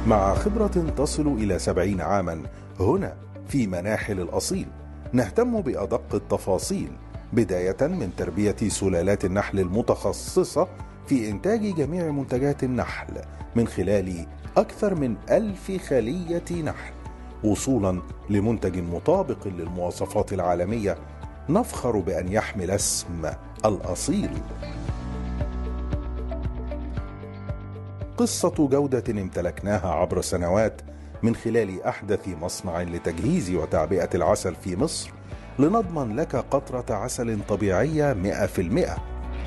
مع خبرة تصل إلى سبعين عاما هنا في مناحل الأصيل نهتم بأدق التفاصيل بداية من تربية سلالات النحل المتخصصة في إنتاج جميع منتجات النحل من خلال أكثر من ألف خلية نحل وصولا لمنتج مطابق للمواصفات العالمية نفخر بأن يحمل اسم الأصيل قصة جودة امتلكناها عبر سنوات من خلال أحدث مصنع لتجهيز وتعبئة العسل في مصر لنضمن لك قطرة عسل طبيعية مئة في المئة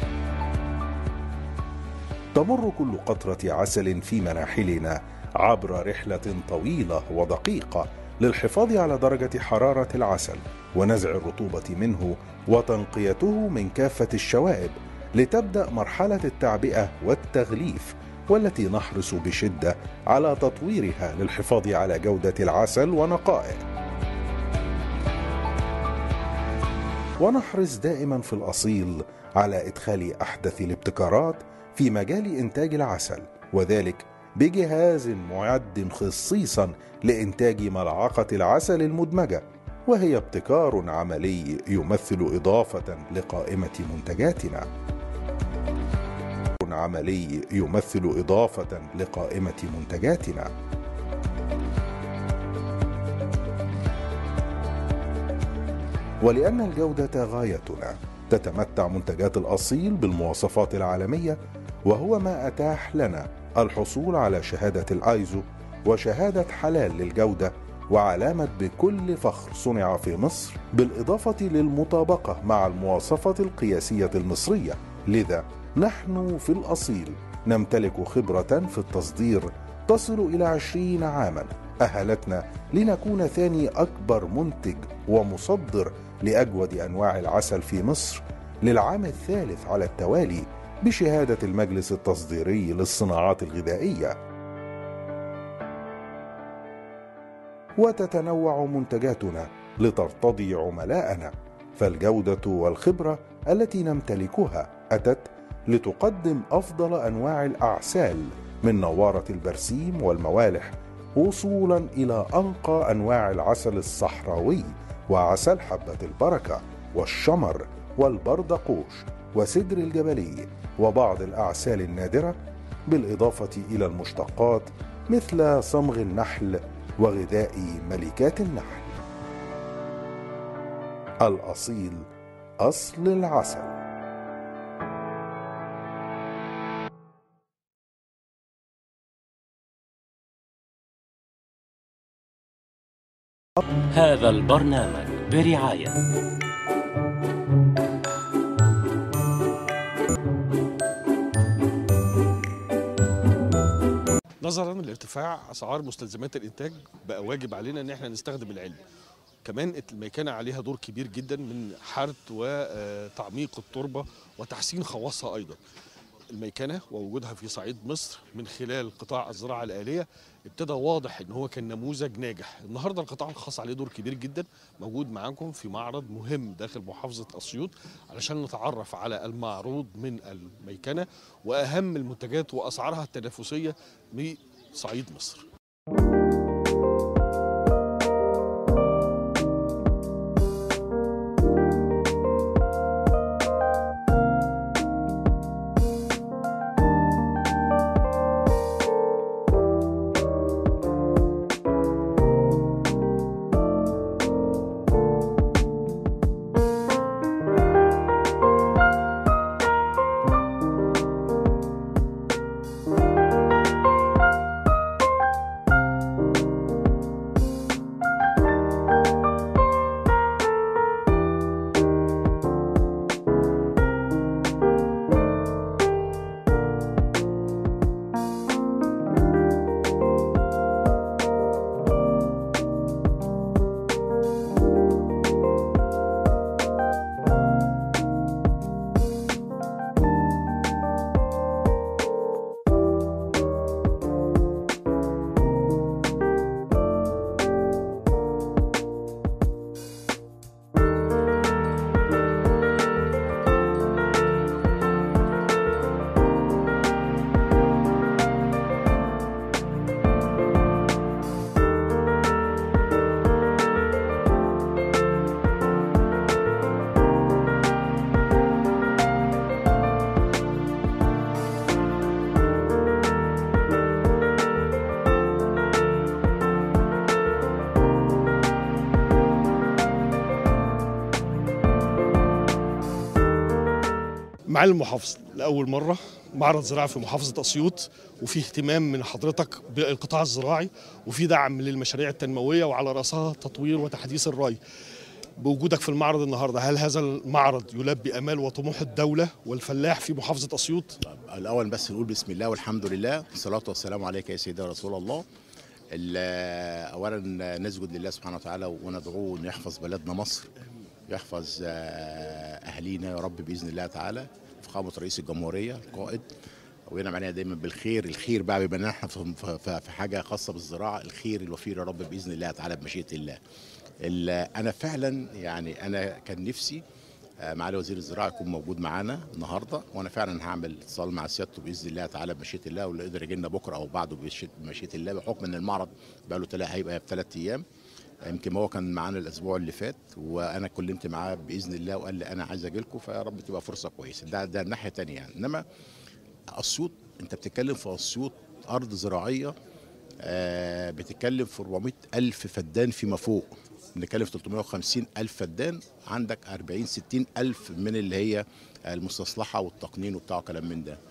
تمر كل قطرة عسل في مناحلنا عبر رحلة طويلة ودقيقة للحفاظ على درجة حرارة العسل ونزع الرطوبة منه وتنقيته من كافة الشوائب لتبدأ مرحلة التعبئة والتغليف والتي نحرص بشدة على تطويرها للحفاظ على جودة العسل ونقائه. ونحرص دائما في الأصيل على إدخال أحدث الابتكارات في مجال إنتاج العسل وذلك بجهاز معد خصيصا لإنتاج ملعقة العسل المدمجة وهي ابتكار عملي يمثل إضافة لقائمة منتجاتنا. عملي يمثل إضافة لقائمة منتجاتنا. ولأن الجودة غايتنا تتمتع منتجات الأصيل بالمواصفات العالمية وهو ما أتاح لنا الحصول على شهادة الآيزو وشهادة حلال للجودة وعلامة بكل فخر صنع في مصر بالإضافة للمطابقة مع المواصفة القياسية المصرية لذا نحن في الأصيل نمتلك خبرة في التصدير تصل إلى عشرين عاما أهلتنا لنكون ثاني أكبر منتج ومصدر لأجود أنواع العسل في مصر للعام الثالث على التوالي بشهادة المجلس التصديري للصناعات الغذائية وتتنوع منتجاتنا لترتضي عملاءنا فالجودة والخبرة التي نمتلكها أتت لتقدم أفضل أنواع الأعسال من نوارة البرسيم والموالح وصولا إلى أنقى أنواع العسل الصحراوي وعسل حبة البركة والشمر والبردقوش وسدر الجبلي وبعض الأعسال النادرة بالإضافة إلى المشتقات مثل صمغ النحل وغذاء ملكات النحل الأصيل أصل العسل هذا البرنامج برعاية نظرا لارتفاع اسعار مستلزمات الانتاج بقى واجب علينا ان احنا نستخدم العلم كمان الميكنه عليها دور كبير جدا من حرث وتعميق التربه وتحسين خواصها ايضا الميكنه ووجودها في صعيد مصر من خلال قطاع الزراعه الاليه ابتدى واضح ان هو كان نموذج ناجح النهارده القطاع الخاص عليه دور كبير جدا موجود معاكم في معرض مهم داخل محافظه اسيوط علشان نتعرف على المعروض من الميكنه واهم المنتجات واسعارها التنافسيه بصعيد مصر معالي المحافظ لاول مره معرض زراعي في محافظه اسيوط وفي اهتمام من حضرتك بالقطاع الزراعي وفي دعم للمشاريع التنمويه وعلى راسها تطوير وتحديث الري بوجودك في المعرض النهارده هل هذا المعرض يلبي امال وطموح الدوله والفلاح في محافظه اسيوط الاول بس نقول بسم الله والحمد لله والصلاه والسلام عليك يا سيدي رسول الله ال- اولا نسجد لله سبحانه وتعالى وندعوه انه يحفظ بلدنا مصر يحفظ آه، اهالينا يا رب باذن الله تعالى فخامه رئيس الجمهوريه القائد وينعم علينا دايما بالخير الخير بقى بما ان احنا في- في في حاجه خاصه بالزراعه الخير الوفير يا رب باذن الله تعالى بمشيئه الله ال- انا فعلا يعني انا كان نفسي آه، معالي وزير الزراعه يكون موجود معانا النهارده وانا فعلا هعمل اتصال مع سيادته باذن الله تعالى بمشيئه الله واللي يقدر يجي لنا بكره او بعده بمشيئه بمشيئة الله بحكم ان المعرض بقى له تلا هيبقى بثلاث ايام يمكن هو كان معانا الاسبوع اللي فات وانا كلمت معاه باذن الله وقال لي انا عايز اجي لكم فيا رب تبقى فرصه كويسه ده ده الناحيه الثانيه يعني انما اسيوط انت بتتكلم في اسيوط ارض زراعيه آه، بتتكلم في 400 ألف فدان فيما فوق بنتكلم في 350 ألف فدان عندك 40 60 ألف من اللي هي المستصلحة والتقنين وبتاع كلام من ده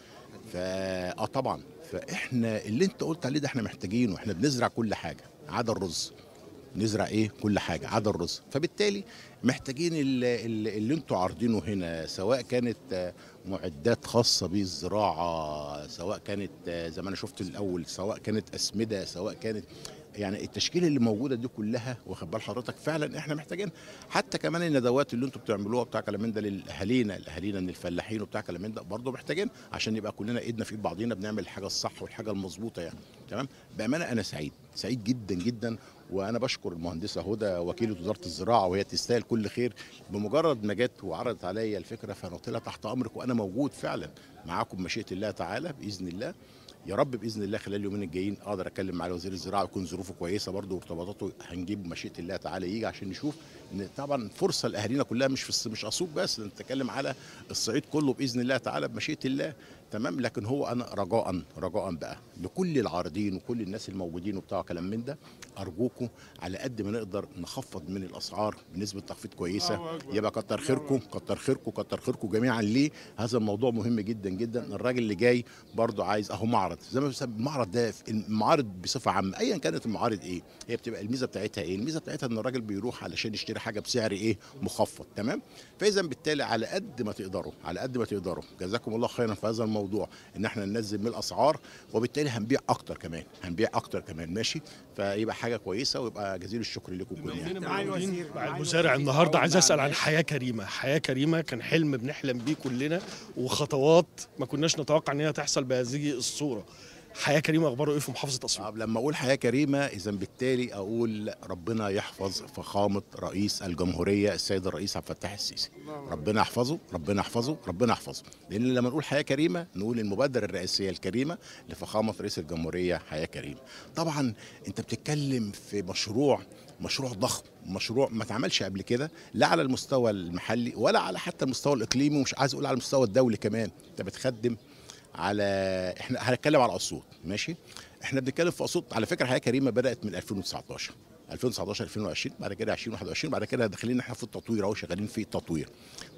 فا اه طبعا فاحنا اللي انت قلت عليه ده احنا محتاجينه احنا بنزرع كل حاجة عدا الرز نزرع ايه كل حاجه عدا الرز فبالتالي محتاجين اللي, اللي انتوا عارضينه هنا سواء كانت آه، معدات خاصه بالزراعه سواء كانت آه، زي ما انا شفت الاول سواء كانت اسمده سواء كانت يعني التشكيله اللي موجوده دي كلها واخد بال حضرتك فعلا احنا محتاجين حتى كمان الندوات اللي انتوا بتعملوها بتاع كلام من ده لاهالينا الاهالينا من الفلاحين وبتاع كلام من ده برضه محتاجين عشان يبقى كلنا ايدنا في ايد بعضينا بنعمل الحاجه الصح والحاجه المظبوطه يعني تمام بامانه انا سعيد سعيد جدا جدا وانا بشكر المهندسه هدى وكيله وزاره الزراعه وهي تستاهل كل خير بمجرد ما جت وعرضت عليا الفكره فانا قلت لها تحت امرك وانا موجود فعلا معاكم بمشيئه الله تعالى باذن الله يا رب باذن الله خلال اليومين الجايين اقدر اتكلم مع وزير الزراعه ويكون ظروفه كويسه برضه وارتباطاته هنجيب مشيئه الله تعالى يجي عشان نشوف ان طبعا فرصه لاهالينا كلها مش في الص- مش اسيوط بس انت بتتكلم على الصعيد كله باذن الله تعالى بمشيئه الله تمام لكن هو انا رجاء رجاء بقى لكل العارضين وكل الناس الموجودين وبتاع كلام من ده ارجوكم على قد ما نقدر نخفض من الاسعار بنسبه تخفيض كويسه يبقى كتر خيركم كتر خيركم كتر خيركم جميعا ليه هذا الموضوع مهم جدا جدا الراجل اللي جاي برضه عايز اهو معرض زي ما بيسمى المعرض ده المعارض بصفه عامه ايا كانت المعارض ايه هي بتبقى الميزه بتاعتها ايه الميزه بتاعتها ان الراجل بيروح علشان يشتري حاجه بسعر ايه مخفض تمام فاذا بالتالي على قد ما تقدروا على قد ما تقدروا جزاكم الله خيرا في هذا الموضوع ان احنا ننزل من الاسعار وبالتالي هنبيع اكتر كمان هنبيع اكتر كمان ماشي فيبقى حاجه كويسه ويبقى جزيل الشكر لكم كلكم موجودين مع المزارع النهارده عايز اسال عن حياه كريمه حياه كريمه كان حلم بنحلم بيه كلنا وخطوات ما كناش نتوقع ان هي تحصل بهذه الصوره حياه كريمه اخباره ايه في محافظه اسيوط طب لما اقول حياه كريمه اذا بالتالي اقول ربنا يحفظ فخامه رئيس الجمهوريه السيد الرئيس عبد الفتاح السيسي ربنا يحفظه ربنا يحفظه ربنا يحفظه لان لما نقول حياه كريمه نقول المبادره الرئاسيه الكريمه لفخامه رئيس الجمهوريه حياه كريمه طبعا انت بتتكلم في مشروع مشروع ضخم مشروع ما اتعملش قبل كده لا على المستوى المحلي ولا على حتى المستوى الاقليمي ومش عايز اقول على المستوى الدولي كمان انت بتخدم على احنا هنتكلم على اسيوط ماشي احنا بنتكلم في اسيوط على فكره حياه كريمه بدات من 2019 2019 2020 بعد كده 2021 بعد كده داخلين احنا في التطوير اهو شغالين في التطوير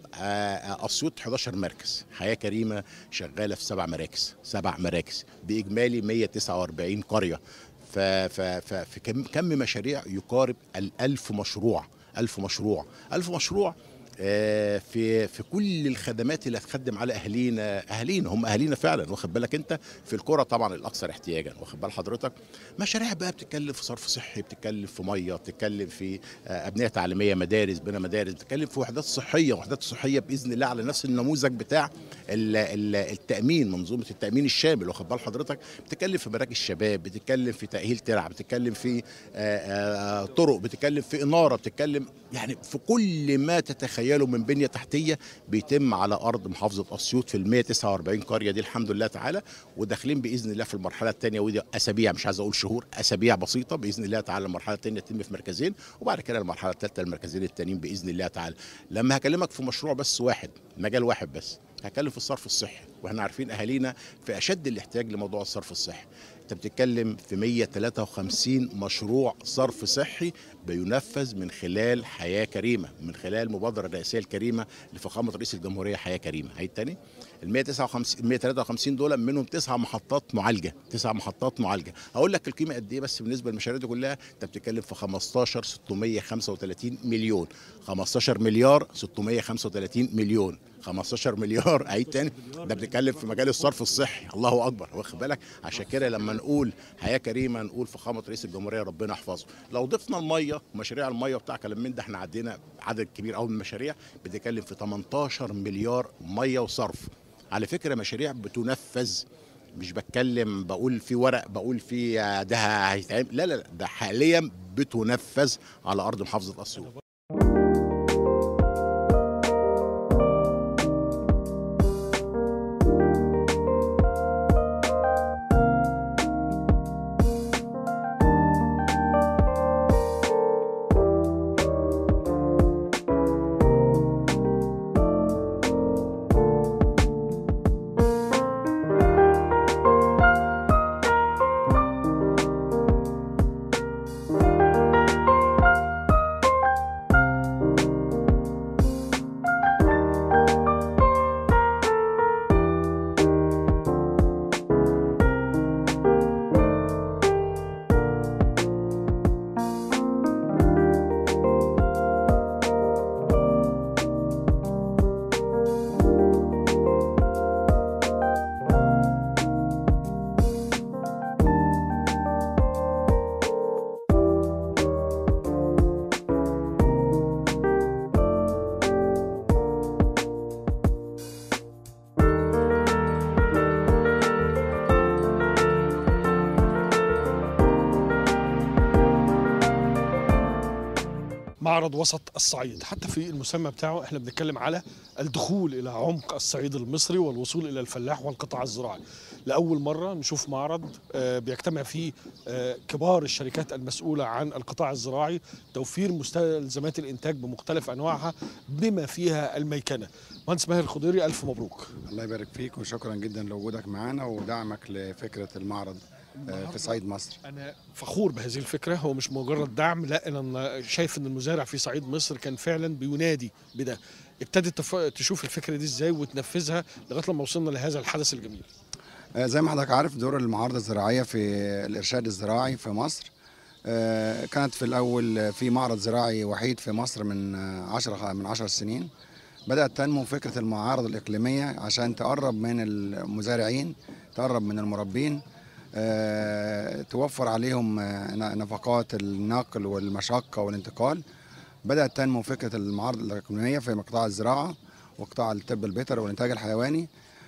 آه، اسيوط 11 مركز حياه كريمه شغاله في سبع مراكز سبع مراكز باجمالي 149 قريه ف- ف- ف- في كم كم مشاريع يقارب الألف مشروع ألف مشروع ألف مشروع آه، في في كل الخدمات اللي هتخدم على اهالينا اهالينا هم اهالينا فعلا واخد بالك انت في القرى طبعا الاكثر احتياجا واخد بال حضرتك مشاريع بقى بتتكلم في صرف صحي بتتكلم في ميه بتتكلم في آه، ابنيه تعليميه مدارس بنا مدارس بتتكلم في وحدات صحيه وحدات صحيه باذن الله على نفس النموذج بتاع ال- ال- التامين منظومه التامين الشامل واخد بال حضرتك بتتكلم في مراكز شباب بتتكلم في تاهيل ترع بتتكلم في آه، آه، طرق بتتكلم في اناره بتتكلم يعني في كل ما تتخيله من بنيه تحتيه بيتم على ارض محافظه اسيوط في ال 149 قريه دي الحمد لله تعالى وداخلين باذن الله في المرحله الثانيه ودي اسابيع مش عايز اقول شهور اسابيع بسيطه باذن الله تعالى المرحله الثانيه تتم في مركزين وبعد كده المرحله الثالثه المركزين التانيين باذن الله تعالى لما هكلمك في مشروع بس واحد مجال واحد بس هتكلم في الصرف الصحي واحنا عارفين اهالينا في اشد الاحتياج لموضوع الصرف الصحي انت بتتكلم في 153 مشروع صرف صحي بينفذ من خلال حياه كريمه من خلال المبادره الرئاسيه الكريمه لفخامه رئيس الجمهوريه حياه كريمه هي تاني ال 159 153 دول منهم تسع محطات معالجه تسع محطات معالجه هقول لك القيمه قد ايه بس بالنسبه للمشاريع دي كلها انت بتتكلم في 15 635 مليون 15 مليار 635 مليون 15 مليار عيد تاني ده بنتكلم في مجال الصرف الصحي الله اكبر واخد بالك عشان كده لما نقول حياه كريمه نقول فخامه رئيس الجمهوريه ربنا يحفظه لو ضفنا الميه مشاريع الميه بتاع كلام من ده احنا عدينا عدد كبير قوي من المشاريع بنتكلم في 18 مليار ميه وصرف على فكره مشاريع بتنفذ مش بتكلم بقول في ورق بقول في ده هيتعمل لا لا لا ده حاليا بتنفذ على ارض محافظه اسيوط معرض وسط الصعيد حتى في المسمى بتاعه احنا بنتكلم على الدخول الى عمق الصعيد المصري والوصول الى الفلاح والقطاع الزراعي لاول مره نشوف معرض آه، بيجتمع فيه آه، كبار الشركات المسؤوله عن القطاع الزراعي توفير مستلزمات الانتاج بمختلف انواعها بما فيها الميكنه مهندس ماهر الخضيري الف مبروك الله يبارك فيك وشكرا جدا لوجودك معانا ودعمك لفكره المعرض آه، في صعيد مصر انا فخور بهذه الفكره هو مش مجرد دعم لا انا شايف ان المزارع في صعيد مصر كان فعلا بينادي بده ابتدت تف- تشوف الفكره دي ازاي وتنفذها لغايه لما وصلنا لهذا الحدث الجميل آه، زي ما حضرتك عارف دور المعارض الزراعيه في الارشاد الزراعي في مصر آه، كانت في الاول في معرض زراعي وحيد في مصر من 10 من 10 سنين بدات تنمو فكره المعارض الاقليميه عشان تقرب من المزارعين تقرب من المربين آه، توفر عليهم آه، نفقات النقل والمشقه والانتقال بدات تنمو فكره المعارض الاقليميه في قطاع الزراعه وقطاع الطب البيطري والانتاج الحيواني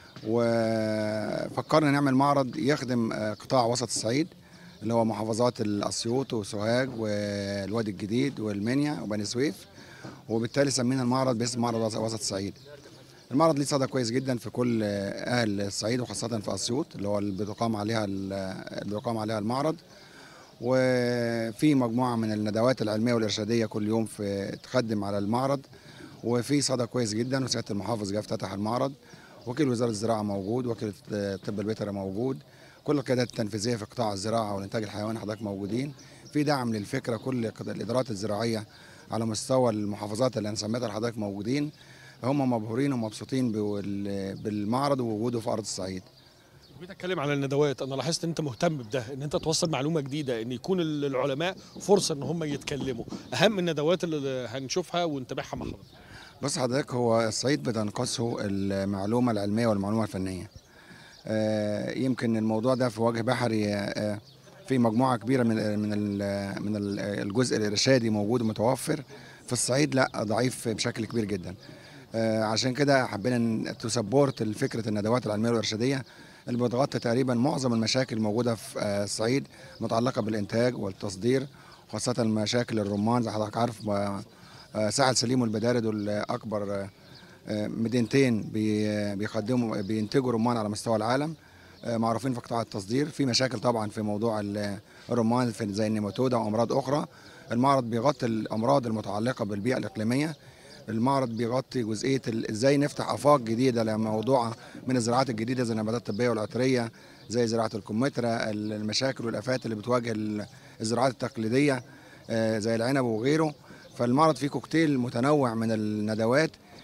وفكرنا نعمل معرض يخدم آه، قطاع وسط الصعيد اللي هو محافظات الاسيوط وسوهاج والوادي الجديد والمنيا وبني سويف وبالتالي سمينا المعرض باسم معرض وسط- وسط الصعيد المعرض ليه صدى كويس جدا في كل آه، اهل الصعيد وخاصه في اسيوط اللي هو اللي بتقام عليها ال- اللي بيقام عليها المعرض وفي مجموعه من الندوات العلميه والارشاديه كل يوم في تخدم على المعرض وفي صدى كويس جدا وسياده المحافظ جه افتتح المعرض وكيل وزاره الزراعه موجود وكيل الطب البيطري موجود كل القيادات التنفيذيه في قطاع الزراعه والانتاج الحيواني حضرتك موجودين في دعم للفكره كل قد- الادارات الزراعيه على مستوى المحافظات اللي انا سميتها لحضرتك موجودين هم مبهورين ومبسوطين بال- بالمعرض ووجوده في ارض الصعيد بقيت اتكلم على الندوات انا لاحظت ان انت مهتم بده ان انت توصل معلومه جديده ان يكون العلماء فرصه ان هم يتكلموا اهم الندوات اللي هنشوفها ونتابعها مع حضرتك بص حضرتك هو الصعيد بتنقصه المعلومة العلمية والمعلومة الفنية آه، يمكن الموضوع ده في وجه بحري آه، في مجموعة كبيرة من من ال- من ال- الجزء الإرشادي موجود ومتوفر في الصعيد لا ضعيف بشكل كبير جدا آه، عشان كده حبينا تسبورت فكرة الندوات العلمية والإرشادية اللي بتغطي تقريبا معظم المشاكل الموجودة في آه، الصعيد متعلقة بالإنتاج والتصدير خاصة مشاكل الرمان زي حضرتك عارف آه، آه، ساحل سليم والبداري دول اكبر آه، آه، مدينتين بي- بيقدموا بينتجوا رمان على مستوى العالم آه، معروفين في قطاع التصدير في مشاكل طبعا في موضوع ال- الرمان في زي النيماتودا وامراض اخرى المعرض بيغطي الامراض المتعلقه بالبيئه الاقليميه المعرض بيغطي جزئيه ال- ازاي نفتح افاق جديده لموضوع من الزراعات الجديده زي النباتات الطبيه والعطريه زي زراعه الكمثرى المشاكل والافات اللي بتواجه ال- الزراعات التقليديه آه، زي العنب وغيره فالمعرض فيه كوكتيل متنوع من الندوات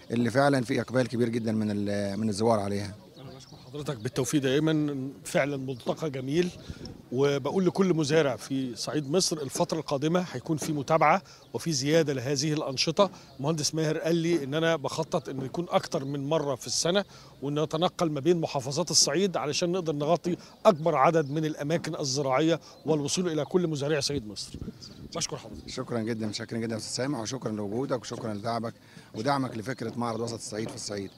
اللي فعلا في اقبال كبير جدا من ال- من الزوار عليها انا بشكر حضرتك بالتوفيق دائما فعلا ملتقى جميل وبقول لكل مزارع في صعيد مصر الفترة القادمة هيكون في متابعة وفي زيادة لهذه الأنشطة مهندس ماهر قال لي إن أنا بخطط إن يكون أكتر من مرة في السنة وإن نتنقل ما بين محافظات الصعيد علشان نقدر نغطي أكبر عدد من الأماكن الزراعية والوصول إلى كل مزارعي صعيد مصر بشكر حضرتك شكرا جدا متشكرين جدا يا استاذ سامح وشكرا لوجودك وشكرا لدعمك ودعمك لفكره معرض وسط الصعيد في الصعيد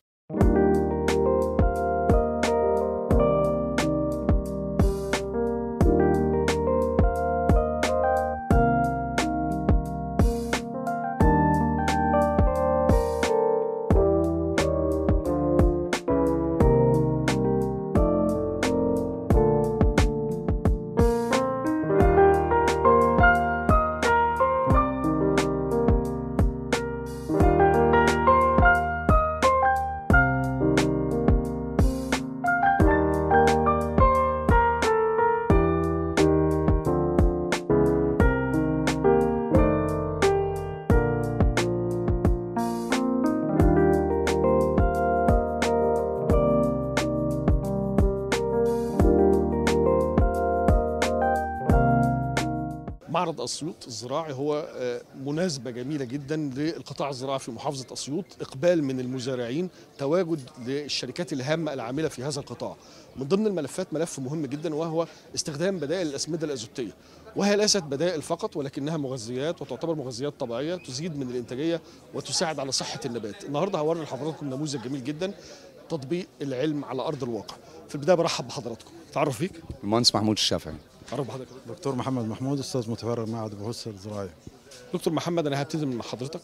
معرض اسيوط الزراعي هو آه، مناسبه جميله جدا للقطاع الزراعي في محافظه اسيوط اقبال من المزارعين تواجد للشركات الهامه العامله في هذا القطاع من ضمن الملفات ملف مهم جدا وهو استخدام بدائل الاسمده الازوتيه وهي ليست بدائل فقط ولكنها مغذيات وتعتبر مغذيات طبيعيه تزيد من الانتاجيه وتساعد على صحه النبات النهارده هوري لحضراتكم نموذج جميل جدا تطبيق العلم على ارض الواقع في البدايه برحب بحضراتكم تعرف بيك المهندس محمود الشافعي تعرف بحضرتك دكتور محمد محمود استاذ متفرغ معهد البحوث الزراعيه دكتور محمد انا هبتدي من حضرتك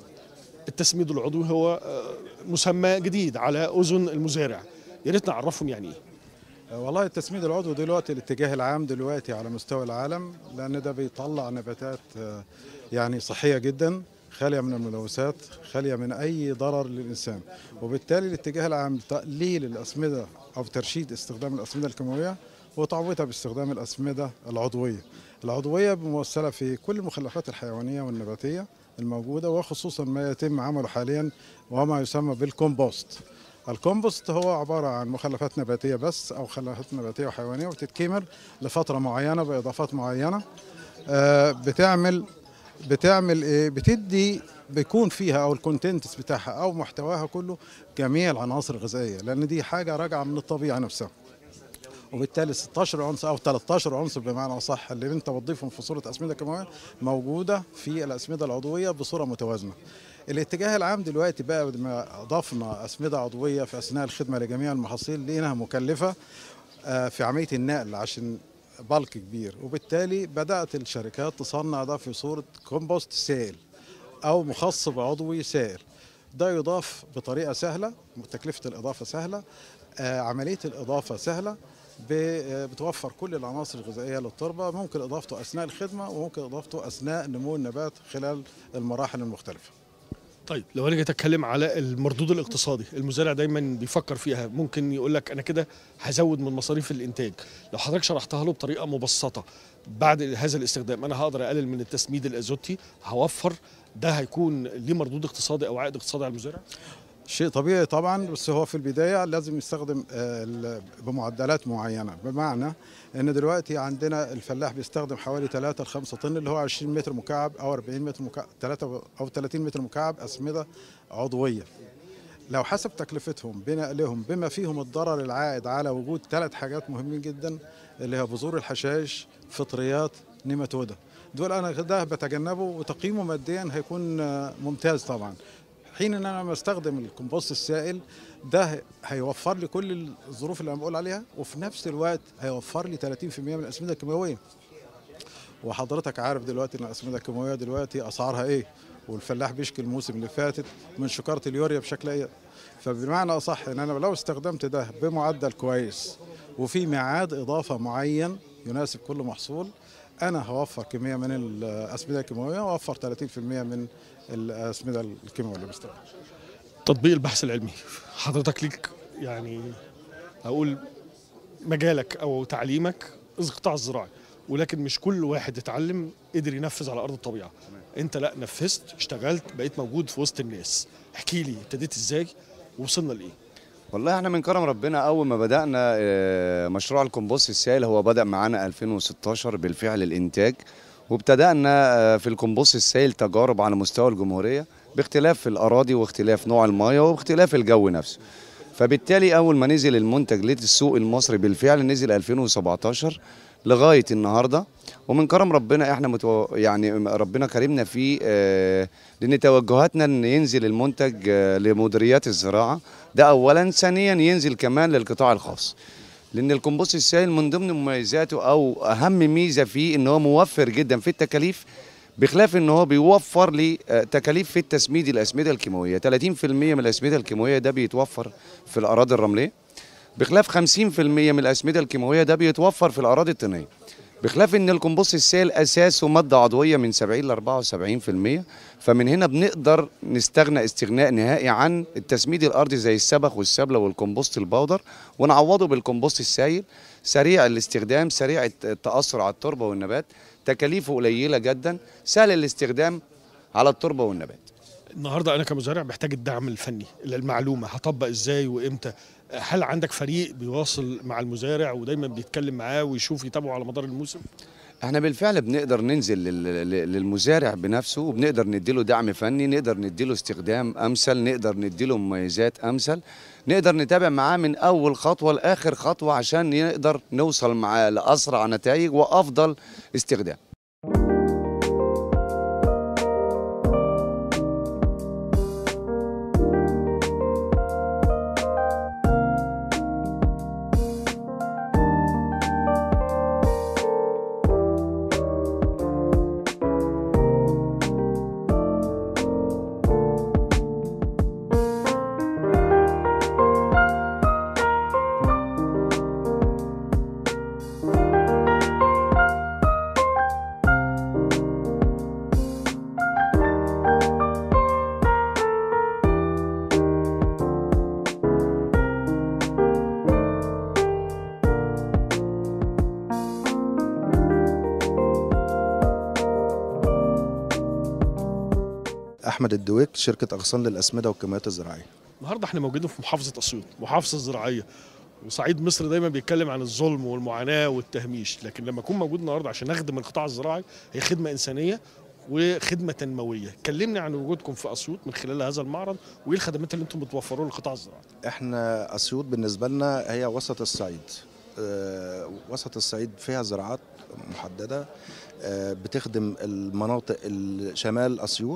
التسميد العضوي هو آه، مسمى جديد على اذن المزارع يا ريت نعرفهم يعني ايه آه، والله التسميد العضوي دلوقتي الاتجاه العام دلوقتي على مستوى العالم لان ده بيطلع نباتات آه، يعني صحيه جدا خاليه من الملوثات خاليه من اي ضرر للانسان وبالتالي الاتجاه العام تقليل الاسمده او ترشيد استخدام الاسمده الكيماويه وتعويضها باستخدام الاسمده العضويه العضويه ممثله في كل المخلفات الحيوانيه والنباتيه الموجوده وخصوصا ما يتم عمله حاليا وما يسمى بالكومبوست الكومبوست هو عبارة عن مخلفات نباتية بس أو مخلفات نباتية وحيوانية وتتكمر لفترة معينة بإضافات معينة آه، بتعمل بتعمل إيه بتدي بيكون فيها أو الكونتنتس بتاعها أو محتواها كله جميع العناصر الغذائية لأن دي حاجة راجعة من الطبيعة نفسها وبالتالي 16 عنصر او 13 عنصر بمعنى اصح اللي انت بتضيفهم في صوره اسمده كيماويه موجوده في الاسمده العضويه بصوره متوازنه. الاتجاه العام دلوقتي بقى لما اضفنا اسمده عضويه في اثناء الخدمه لجميع المحاصيل لقيناها مكلفه آه، في عمليه النقل عشان بالك كبير وبالتالي بدات الشركات تصنع ده في صوره كومبوست سائل او مخصب عضوي سائل ده يضاف بطريقه سهله تكلفه الاضافه سهله آه، عمليه الاضافه سهله ب- آه، بتوفر كل العناصر الغذائيه للتربه ممكن اضافته اثناء الخدمه وممكن اضافته اثناء نمو النبات خلال المراحل المختلفه طيب لو انا جيت اتكلم على المردود الاقتصادي المزارع دايما بيفكر فيها ممكن يقول لك انا كده هزود من مصاريف الانتاج لو حضرتك شرحتها له بطريقه مبسطه بعد هذا الاستخدام انا هقدر اقلل من التسميد الازوتي هوفر ده هيكون ليه مردود اقتصادي او عائد اقتصادي على المزارع شيء طبيعي طبعا بس هو في البدايه لازم يستخدم آه، ال- بمعدلات معينه بمعنى ان دلوقتي عندنا الفلاح بيستخدم حوالي 3 ل 5 طن اللي هو 20 متر مكعب او 40 متر مكعب 3 او 30 متر مكعب اسمده عضويه لو حسب تكلفتهم بنقلهم بما فيهم الضرر العائد على وجود ثلاث حاجات مهمين جدا اللي هي بذور الحشائش فطريات نيماتودا دول انا ده بتجنبه وتقييمه ماديا هيكون آه، ممتاز طبعا حين ان انا لما استخدم الكمبوست السائل ده هيوفر لي كل الظروف اللي انا بقول عليها وفي نفس الوقت هيوفر لي 30% من الاسمده الكيماويه وحضرتك عارف دلوقتي ان الاسمده الكيماويه دلوقتي اسعارها ايه والفلاح بيشكي الموسم اللي فاتت من شكاره اليوريا بشكل ايه فبمعنى اصح ان انا لو استخدمت ده بمعدل كويس وفي ميعاد اضافه معين يناسب كل محصول انا هوفر كميه من الاسمده الكيماويه واوفر 30% من الاسمده الكيماويه اللي بستخدمها تطبيق البحث العلمي حضرتك ليك يعني هقول مجالك او تعليمك القطاع الزراعي ولكن مش كل واحد اتعلم قدر ينفذ على ارض الطبيعه انت لا نفذت اشتغلت بقيت موجود في وسط الناس احكي لي ابتديت ازاي ووصلنا لايه والله احنا من كرم ربنا اول ما بدانا آه، مشروع الكومبوست السائل هو بدا معانا 2016 بالفعل الانتاج وابتدانا آه، في الكومبوست السائل تجارب على مستوى الجمهوريه باختلاف الاراضي واختلاف نوع المياه واختلاف الجو نفسه فبالتالي اول ما نزل المنتج للسوق المصري بالفعل نزل 2017 لغايه النهارده ومن كرم ربنا احنا متو... يعني ربنا كرمنا فيه آه، لان توجهاتنا ان ينزل المنتج آه، لمديريات الزراعه ده اولا ثانيا ينزل كمان للقطاع الخاص لان الكمبوست السائل من ضمن مميزاته او اهم ميزه فيه ان هو موفر جدا في التكاليف بخلاف ان هو بيوفر لي آه، تكاليف في التسميد الاسمده الكيماويه 30% من الاسمده الكيماويه ده بيتوفر في الاراضي الرمليه بخلاف 50% من الاسمده الكيماويه ده بيتوفر في الاراضي الطينيه بخلاف ان الكمبوست السائل اساسه ماده عضويه من 70 ل 74% فمن هنا بنقدر نستغنى استغناء نهائي عن التسميد الارضي زي السبخ والسبله والكمبوست البودر ونعوضه بالكمبوست السائل سريع الاستخدام سريع التاثر على التربه والنبات تكاليفه قليله جدا سهل الاستخدام على التربه والنبات النهارده انا كمزارع محتاج الدعم الفني المعلومه هطبق ازاي وامتى هل عندك فريق بيواصل مع المزارع ودايما بيتكلم معاه ويشوف يتابعه على مدار الموسم احنا بالفعل بنقدر ننزل لل- لل- للمزارع بنفسه وبنقدر نديله دعم فني نقدر نديله استخدام امثل نقدر نديله مميزات امثل نقدر نتابع معاه من اول خطوه لاخر خطوه عشان نقدر نوصل معاه لاسرع نتائج وافضل استخدام احمد الدويك شركه اغصان للاسمده والكيماويات الزراعيه النهارده احنا موجودين في محافظه اسيوط محافظه زراعيه وصعيد مصر دايما بيتكلم عن الظلم والمعاناه والتهميش لكن لما اكون موجود النهارده عشان اخدم القطاع الزراعي هي خدمه انسانيه وخدمه تنمويه كلمني عن وجودكم في اسيوط من خلال هذا المعرض وايه الخدمات اللي انتم بتوفروها للقطاع الزراعي احنا اسيوط بالنسبه لنا هي وسط الصعيد آه، وسط الصعيد فيها زراعات محدده آه، بتخدم المناطق شمال اسيوط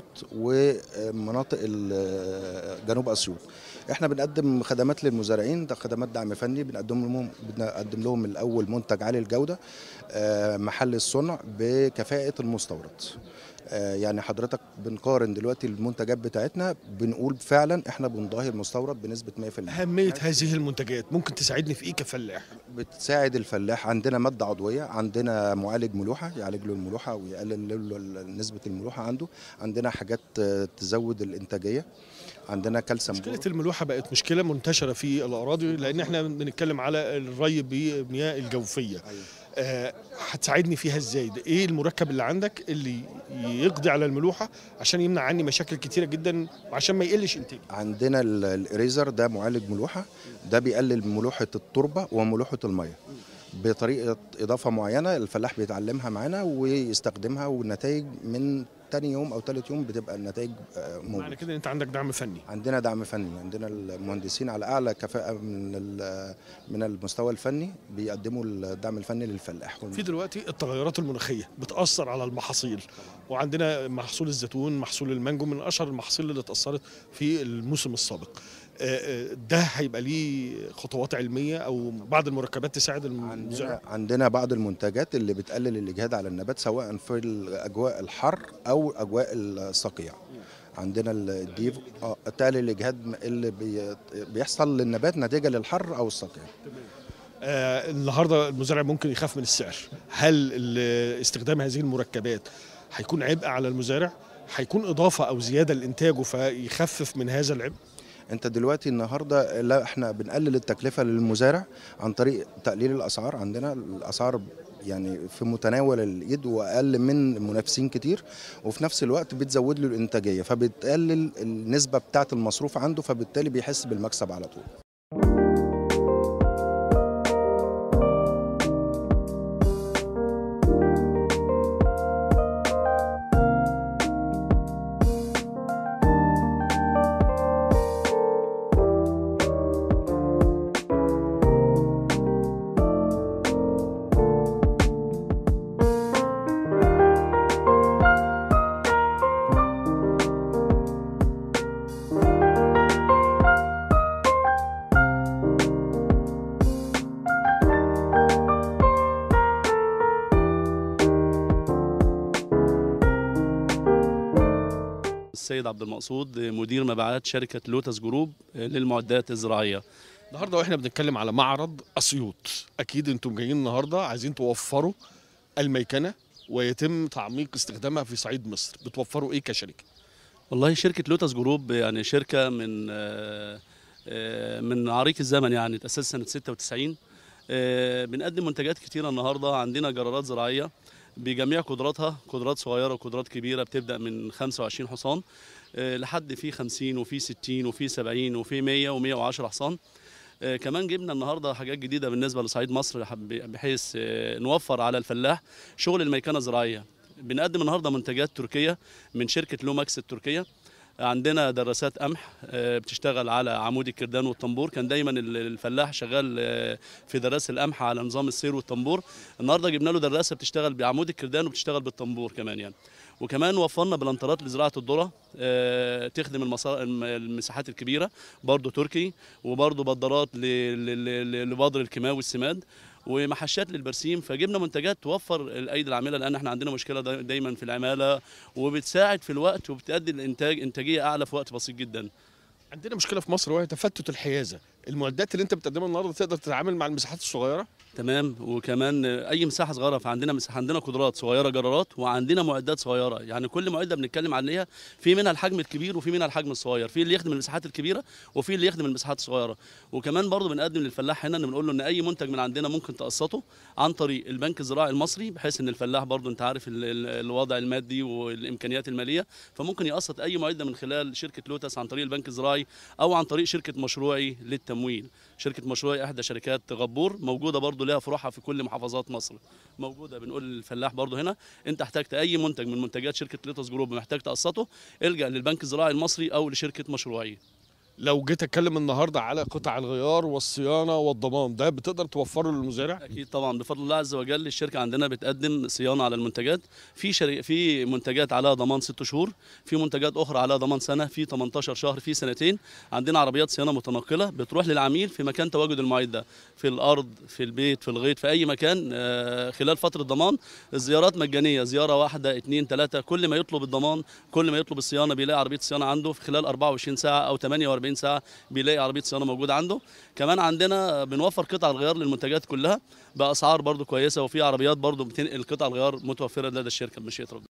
ومناطق ال- جنوب اسيوط احنا بنقدم خدمات للمزارعين ده خدمات دعم فني بنقدم لهم بنقدم لهم الاول منتج عالي الجوده آه، محل الصنع بكفاءه المستورد آه، يعني حضرتك بنقارن دلوقتي المنتجات بتاعتنا بنقول فعلا احنا بنضاهي المستورد بنسبه 100% اهميه هذه المنتجات ممكن تساعدني في ايه كفلاح بتساعد الفلاح عندنا ماده عضويه عندنا معالج ملوحه يعالج له الملوحه ويقلل له ال- نسبه الملوحه عنده عندنا حاجات آه، تزود الانتاجيه عندنا كالسيوم مشكله بورو. الملوحه بقت مشكله منتشره في الاراضي لان احنا بنتكلم على الري بمياه الجوفيه أيوة. آه، هتساعدني فيها ازاي ده ايه المركب اللي عندك اللي يقضي على الملوحه عشان يمنع عني مشاكل كتيره جدا وعشان ما يقلش انتاجي عندنا ال- الاريزر ده معالج ملوحه ده بيقلل ملوحه التربه وملوحه الميه بطريقه اضافه معينه الفلاح بيتعلمها معانا ويستخدمها والنتائج من تاني يوم او تالت يوم بتبقى النتائج آه، معنى موجوده كده انت عندك دعم فني عندنا دعم فني عندنا المهندسين على اعلى كفاءه من ال- من المستوى الفني بيقدموا الدعم الفني للفلاح في دلوقتي التغيرات المناخيه بتاثر على المحاصيل وعندنا محصول الزيتون محصول المانجو من اشهر المحاصيل اللي اتاثرت في الموسم السابق آه، آه، ده هيبقى ليه خطوات علميه او بعض المركبات تساعد المزارع عندنا عندنا بعض المنتجات اللي بتقلل الاجهاد على النبات سواء في الاجواء الحر او اجواء الصقيع عندنا الديف اه تقلل الاجهاد اللي بي بيحصل للنبات نتيجه للحر او الصقيع آه، النهارده المزارع ممكن يخاف من السعر هل ال- استخدام هذه المركبات هيكون عبء على المزارع هيكون اضافه او زياده لانتاجه فيخفف من هذا العبء انت دلوقتي النهارده لا احنا بنقلل التكلفه للمزارع عن طريق تقليل الاسعار عندنا الاسعار يعني في متناول الايد واقل من منافسين كتير وفي نفس الوقت بتزود له الانتاجيه فبتقلل النسبه بتاعه المصروف عنده فبالتالي بيحس بالمكسب على طول السيد عبد المقصود مدير مبيعات شركة لوتس جروب للمعدات الزراعية النهارده واحنا بنتكلم على معرض اسيوط اكيد انتم جايين النهارده عايزين توفروا الميكنه ويتم تعميق استخدامها في صعيد مصر بتوفروا ايه كشركه والله شركة لوتس جروب يعني شركة من آه، آه، من عريق الزمن يعني تأسست سنة 96 آه، بنقدم منتجات كتيرة النهاردة عندنا جرارات زراعية بجميع قدراتها قدرات صغيرة وقدرات كبيرة بتبدأ من 25 حصان آه، لحد في 50 وفي 60 وفي 70 وفي 100 و110 حصان آه، كمان جبنا النهارده حاجات جديده بالنسبه لصعيد مصر حب- بحيث آه، نوفر على الفلاح شغل الميكنه الزراعيه بنقدم النهارده منتجات تركيه من شركه لوماكس التركيه عندنا دراسات قمح آه، بتشتغل على عمود الكردان والطنبور كان دايما ال- الفلاح شغال آه، في دراسه القمح على نظام السير والطنبور النهارده جبنا له دراسه بتشتغل بعمود الكردان وبتشتغل بالطنبور كمان يعني وكمان وفرنا بلانترات لزراعه الذره آه، تخدم المسا- الم- المساحات الكبيره برضه تركي وبرضه بدرات ل- ل- ل- لبذر الكيماوي والسماد ومحشات للبرسيم فجبنا منتجات توفر الايدي العامله لان احنا عندنا مشكله دا- دايما في العماله وبتساعد في الوقت وبتؤدي الانتاج انتاجيه اعلى في وقت بسيط جدا عندنا مشكله في مصر وهي تفتت الحيازه المعدات اللي انت بتقدمها النهارده تقدر تتعامل مع المساحات الصغيره تمام وكمان اي مساحه صغيره فعندنا مساحه عندنا قدرات صغيره جرارات وعندنا معدات صغيره يعني كل معده بنتكلم عليها في منها الحجم الكبير وفي منها الحجم الصغير في اللي يخدم المساحات الكبيره وفي اللي يخدم المساحات الصغيره وكمان برضو بنقدم للفلاح هنا ان بنقول له ان اي منتج من عندنا ممكن تقسطه عن طريق البنك الزراعي المصري بحيث ان الفلاح برضو انت عارف ال- ال- الوضع المادي والامكانيات الماليه فممكن يقسط اي معده من خلال شركه لوتس عن طريق البنك الزراعي او عن طريق شركه مشروعي للتمويل شركه مشروعي احدى شركات غبور موجوده برضو لها فروعها في كل محافظات مصر موجوده بنقول للفلاح برضو هنا انت احتجت اي منتج من منتجات شركه لوتس جروب محتاج تقسطه الجا للبنك الزراعي المصري او لشركه مشروعي لو جيت اتكلم النهارده على قطع الغيار والصيانه والضمان ده بتقدر توفره للمزارع اكيد طبعا بفضل الله عز وجل الشركه عندنا بتقدم صيانه على المنتجات في شري... في منتجات عليها ضمان ست شهور في منتجات اخرى عليها ضمان سنه في 18 شهر في سنتين عندنا عربيات صيانه متنقله بتروح للعميل في مكان تواجد المعد ده في الارض في البيت في الغيط في اي مكان آه، خلال فتره ضمان الزيارات مجانيه زياره واحده اثنين ثلاثه كل ما يطلب الضمان كل ما يطلب الصيانه بيلاقي عربيه صيانه عنده في خلال 24 ساعه او 48 ساعه بيلاقي عربيه صيانه موجوده عنده كمان عندنا بنوفر قطع الغيار للمنتجات كلها باسعار برضو كويسه وفي عربيات برضو بتنقل قطع الغيار متوفره لدى الشركه بمشيئه ربنا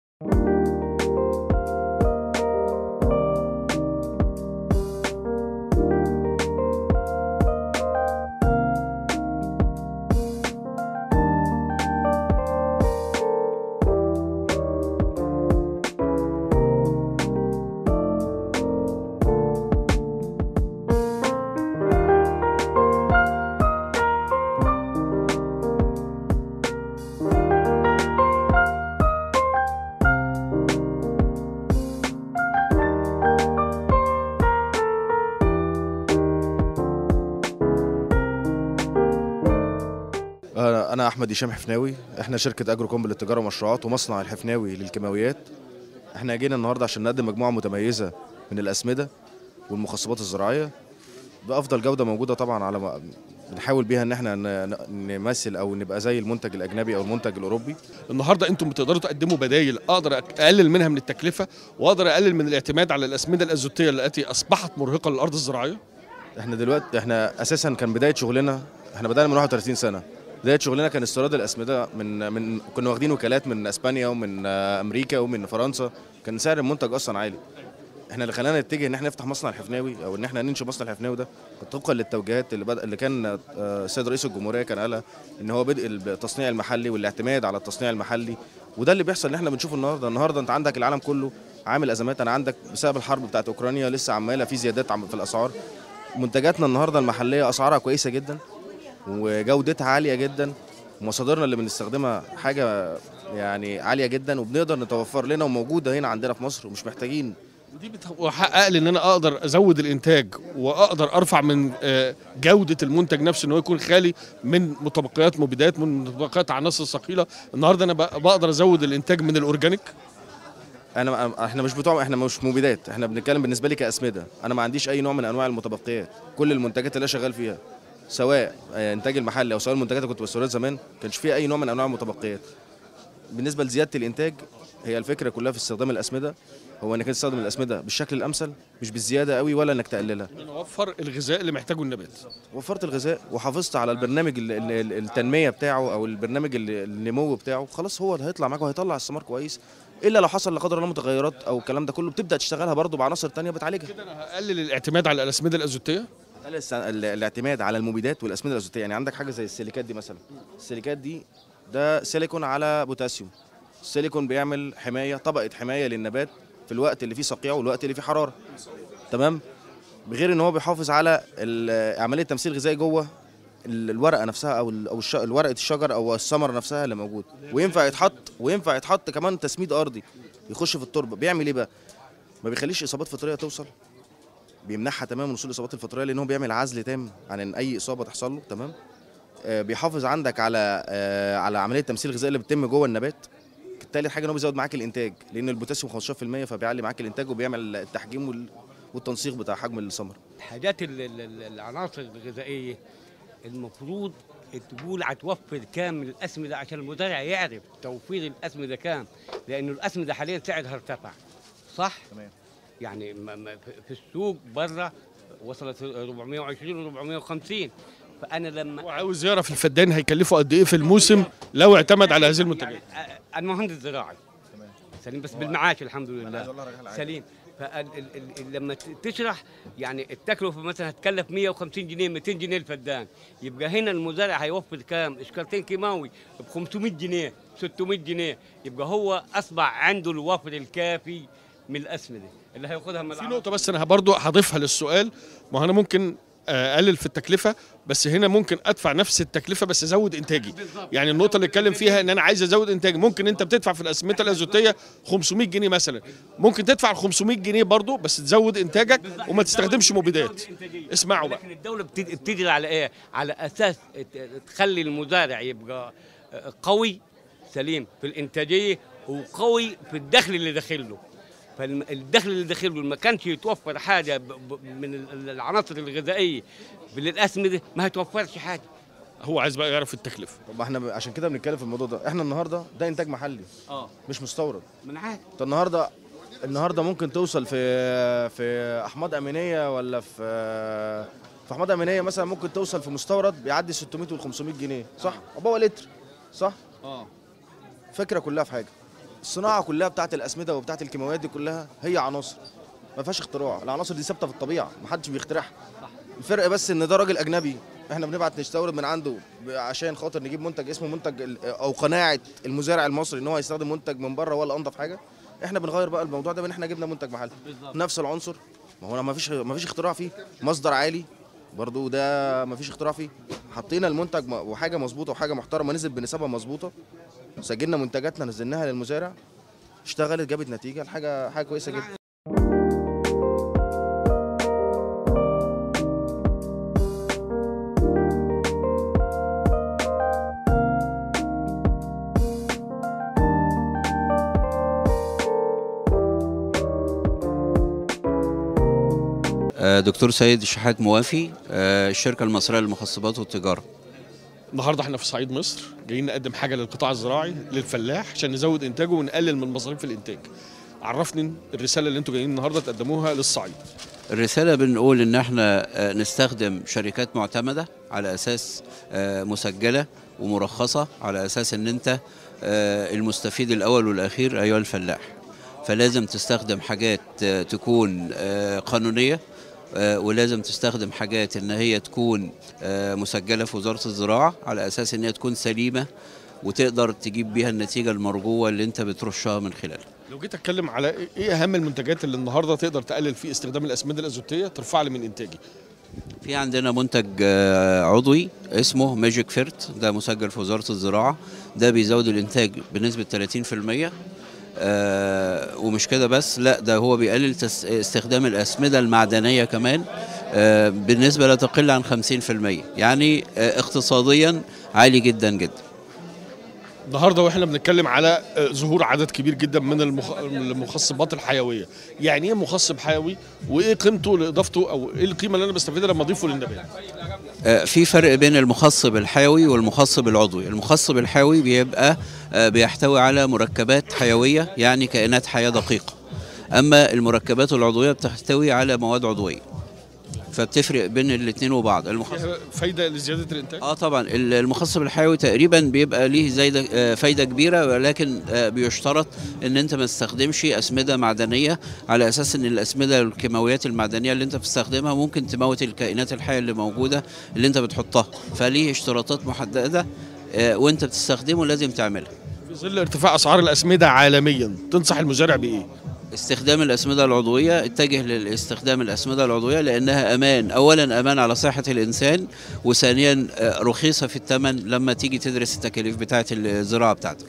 آه، انا احمد هشام حفناوي احنا شركه اجرو كومب للتجاره والمشروعات ومصنع الحفناوي للكيماويات احنا جينا النهارده عشان نقدم مجموعه متميزه من الاسمده والمخصبات الزراعيه بافضل جوده موجوده طبعا على ما بنحاول بيها ان احنا ن- ن- نمثل او نبقى زي المنتج الاجنبي او المنتج الاوروبي النهارده انتم بتقدروا تقدموا بدايل اقدر اقلل منها من التكلفه واقدر اقلل من الاعتماد على الاسمده الازوتيه التي اصبحت مرهقه للارض الزراعيه احنا دلوقتي احنا اساسا كان بدايه شغلنا احنا بدانا من 31 سنه بدايه شغلنا كان استيراد الاسمده من من كنا واخدين وكالات من اسبانيا ومن آه، امريكا ومن فرنسا كان سعر المنتج اصلا عالي احنا اللي خلانا نتجه ان احنا نفتح مصنع الحفناوي او ان احنا ننشئ مصنع الحفناوي ده طبقا للتوجيهات اللي بدأ اللي كان آه، السيد رئيس الجمهوريه كان قالها ان هو بدء التصنيع المحلي والاعتماد على التصنيع المحلي وده اللي بيحصل اللي احنا بنشوفه النهارده النهارده انت عندك العالم كله عامل ازمات انا عندك بسبب الحرب بتاعت اوكرانيا لسه عماله في زيادات عم- في الاسعار منتجاتنا النهارده المحليه اسعارها كويسه جدا وجودتها عاليه جدا ومصادرنا اللي بنستخدمها حاجه يعني عاليه جدا وبنقدر نتوفر لنا وموجوده هنا عندنا في مصر ومش محتاجين ودي بتحقق لي ان انا اقدر ازود الانتاج واقدر ارفع من آه، جوده المنتج نفسه ان هو يكون خالي من متبقيات مبيدات من متبقيات عناصر ثقيله النهارده انا بق- بقدر ازود الانتاج من الاورجانيك انا احنا مش بتوع احنا مش مبيدات احنا بنتكلم بالنسبه لي كاسمده انا ما عنديش اي نوع من انواع المتبقيات كل المنتجات اللي انا شغال فيها سواء آه، انتاج المحلي او سواء المنتجات اللي كنت بستوردها زمان كانش فيها اي نوع من انواع المتبقيات بالنسبه لزياده الانتاج هي الفكره كلها في استخدام الاسمده هو انك تستخدم الاسمده بالشكل الامثل مش بالزياده قوي ولا انك تقللها ان انا اوفر الغذاء اللي محتاجه النبات وفرت الغذاء وحافظت على البرنامج ال- ال- ال- التنميه بتاعه او البرنامج ال- النمو بتاعه خلاص هو اللي هيطلع معاك وهيطلع الثمار كويس الا لو حصل لا قدر الله متغيرات او الكلام ده كله بتبدا تشتغلها برضه بعناصر تانية بتعالجها كده انا هقلل الاعتماد على الاسمده الازوتيه هل الس- ال- الاعتماد على المبيدات والاسمده الازوتيه يعني عندك حاجه زي السيليكات دي مثلا السيليكات دي ده سيليكون على بوتاسيوم السيليكون بيعمل حمايه طبقه حمايه للنبات في الوقت اللي فيه صقيع والوقت اللي فيه حراره تمام بغير ان هو بيحافظ على ال- عمليه التمثيل الغذائي جوه ال- الورقه نفسها او ال- او الش- ورقه الشجر او الثمره نفسها اللي موجود وينفع يتحط وينفع يتحط كمان تسميد ارضي يخش في التربه بيعمل ايه بقى ما بيخليش اصابات فطريه توصل بيمنعها تماما من وصول الاصابات الفطريه لان هو بيعمل عزل تام عن ان اي اصابه تحصل له تمام آه، بيحافظ عندك على آه، على عمليه التمثيل الغذائي اللي بتتم جوه النبات تالت حاجه ان هو بيزود معاك الانتاج لان البوتاسيوم 15% فبيعلي معاك الانتاج وبيعمل التحجيم وال- والتنسيق بتاع حجم الثمر الحاجات ال- ال- ال- العناصر الغذائيه المفروض تقول هتوفر كام من الاسمده عشان المزارع يعرف توفير الاسمده كام لانه الاسمده حاليا سعرها ارتفع صح؟ تمام يعني م- م- في- في السوق بره وصلت 420 و 450 فانا لما وعاوز يعرف الفدان هيكلفه قد ايه في الموسم لو اعتمد على هذه المنتجات يعني أ- انا مهندس زراعي سليم بس بالمعاش الحمد لله سليم فلما تشرح يعني التكلفه مثلا هتكلف 150 جنيه 200 جنيه الفدان يبقى هنا المزارع هيوفر كام؟ اشكالتين كيماوي ب 500 جنيه 600 جنيه يبقى هو اصبح عنده الوفر الكافي من الاسمده اللي هياخدها من في نقطه بس انا برضو هضيفها للسؤال ما هو انا ممكن آه، اقلل في التكلفه بس هنا ممكن ادفع نفس التكلفه بس ازود انتاجي يعني النقطه اللي اتكلم فيها ان انا عايز ازود انتاجي ممكن انت بتدفع في الاسمده الازوتيه 500 جنيه مثلا ممكن تدفع ال 500 جنيه برضو بس تزود انتاجك وما تستخدمش مبيدات اسمعوا بقى لكن الدوله بت- بتجري على ايه؟ على اساس ت- تخلي المزارع يبقى قوي سليم في الانتاجيه وقوي في الدخل اللي داخل له فالدخل اللي داخل له ما كانش يتوفر حاجه ب- ب- من ال- العناصر الغذائيه بالاسمده ما هيتوفرش حاجه هو عايز بقى يعرف التكلفه طب احنا ب- عشان كده بنتكلم في الموضوع ده احنا النهارده ده انتاج محلي اه مش مستورد من عارف انت النهارده النهارده ممكن توصل في في احماض امينيه ولا في في احماض امينيه مثلا ممكن توصل في مستورد بيعدي 600 وال 500 جنيه صح؟ عبوه لتر صح؟ اه فكره كلها في حاجه الصناعه كلها بتاعت الاسمده وبتاعت الكيماويات دي كلها هي عناصر ما فيهاش اختراع العناصر دي ثابته في الطبيعه ما حدش بيخترعها الفرق بس ان ده راجل اجنبي احنا بنبعت نستورد من عنده ب- عشان خاطر نجيب منتج اسمه منتج ال- او قناعه المزارع المصري ان هو يستخدم منتج من بره ولا انضف حاجه احنا بنغير بقى الموضوع ده بان احنا جبنا منتج محلي بالظبط. نفس العنصر ما هو ما فيش ما فيش اختراع فيه مصدر عالي برضو ده ما فيش اختراع فيه حطينا المنتج م- وحاجه مظبوطه وحاجه محترمه نزل بنسبه مظبوطه سجلنا منتجاتنا نزلناها للمزارع اشتغلت جابت نتيجه الحاجه حاجه كويسه جدا آه، دكتور سيد الشحات موافي آه، الشركة المصرية للمخصبات والتجارة النهارده احنا في صعيد مصر جايين نقدم حاجه للقطاع الزراعي للفلاح عشان نزود انتاجه ونقلل من مصاريف الانتاج عرفني الرساله اللي انتوا جايين النهارده تقدموها للصعيد الرسالة بنقول إن احنا آه، نستخدم شركات معتمدة على أساس آه، مسجلة ومرخصة على أساس إن أنت آه، المستفيد الأول والأخير أيها الفلاح فلازم تستخدم حاجات آه، تكون آه، قانونيه آه، ولازم تستخدم حاجات ان هي تكون آه، مسجله في وزاره الزراعه على اساس ان هي تكون سليمه وتقدر تجيب بيها النتيجه المرجوه اللي انت بترشها من خلالها لو جيت اتكلم على ايه اهم المنتجات اللي النهارده تقدر تقلل فيه استخدام الاسمده الازوتيه ترفع لي من انتاجي في عندنا منتج آه، عضوي اسمه ماجيك فيرت ده مسجل في وزارة الزراعة ده بيزود الإنتاج بنسبة 30% آه، ومش كده بس لا ده هو بيقلل تس- استخدام الأسمدة المعدنية كمان آه، بالنسبة لا تقل عن 50% يعني آه، اقتصاديا عالي جدا جدا النهارده واحنا بنتكلم على آه، ظهور عدد كبير جدا من المخ... المخصبات الحيويه يعني ايه مخصب حيوي وايه قيمته لاضافته او ايه القيمه اللي انا بستفيدها لما اضيفه للنبات آه، في فرق بين المخصب الحيوي والمخصب العضوي المخصب الحيوي بيبقى آه، بيحتوي على مركبات حيوية يعني كائنات حياة دقيقة أما المركبات العضوية بتحتوي على مواد عضوية فبتفرق بين الاثنين وبعض المخصب فيها فايده لزياده الانتاج اه طبعا ال- المخصب الحيوي تقريبا بيبقى ليه زي آه، فايده كبيره ولكن آه، بيشترط ان انت ما تستخدمش اسمده معدنيه على اساس ان الاسمده والكيماويات المعدنيه اللي انت بتستخدمها ممكن تموت الكائنات الحيه اللي موجوده اللي انت بتحطها فليه اشتراطات محدده آه، وانت بتستخدمه لازم تعملها في ظل ارتفاع اسعار الاسمده عالميا تنصح المزارع بايه استخدام الأسمدة العضوية اتجه لاستخدام الأسمدة العضوية لأنها أمان أولا أمان على صحة الإنسان وثانيا آه، رخيصة في الثمن لما تيجي تدرس التكاليف بتاعة الزراعة بتاعتك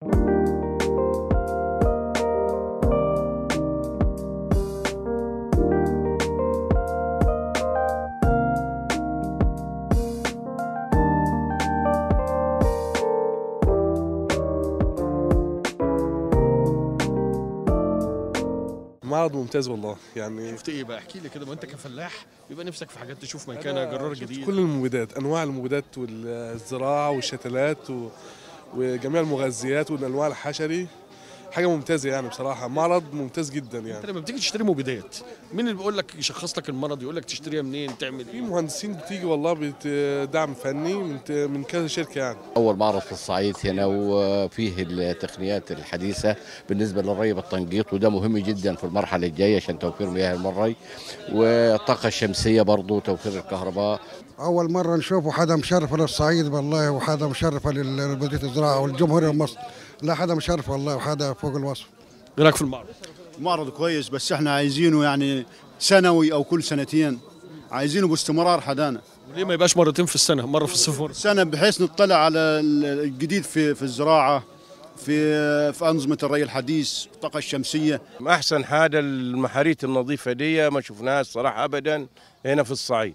معرض ممتاز والله يعني شفت ايه بقى احكي لي كده وانت كفلاح بيبقى نفسك في حاجات تشوف مكانه جرار شفت جديد كل المبيدات انواع المبيدات والزراعه والشتلات و... وجميع المغذيات والانواع الحشري حاجه ممتازه يعني بصراحه معرض ممتاز جدا انت يعني لما بتيجي تشتري مبيدات مين اللي بيقول لك يشخص لك المرض يقول لك تشتريها منين تعمل في ايه مهندسين بتيجي والله بدعم فني من من كذا شركه يعني أول معرض في الصعيد هنا وفيه التقنيات الحديثة بالنسبة للري بالتنقيط وده مهم جدا في المرحلة الجاية عشان توفير مياه المري والطاقة الشمسية برضو توفير الكهرباء أول مرة نشوفه حدا مشرف للصعيد والله وحدا مشرف لبلدية الزراعة والجمهورية مصر لا حدا مشرف والله وحدا فوق الوصف ايه رايك في المعرض معرض كويس بس احنا عايزينه يعني سنوي او كل سنتين عايزينه باستمرار حدانا ليه ما يبقاش مرتين في السنه مره في الصيف ومره سنه بحيث نطلع على الجديد في في الزراعه في في انظمه الري الحديث الطاقه الشمسيه احسن حاجه المحاريت النظيفه دي ما شفناها الصراحه ابدا هنا في الصعيد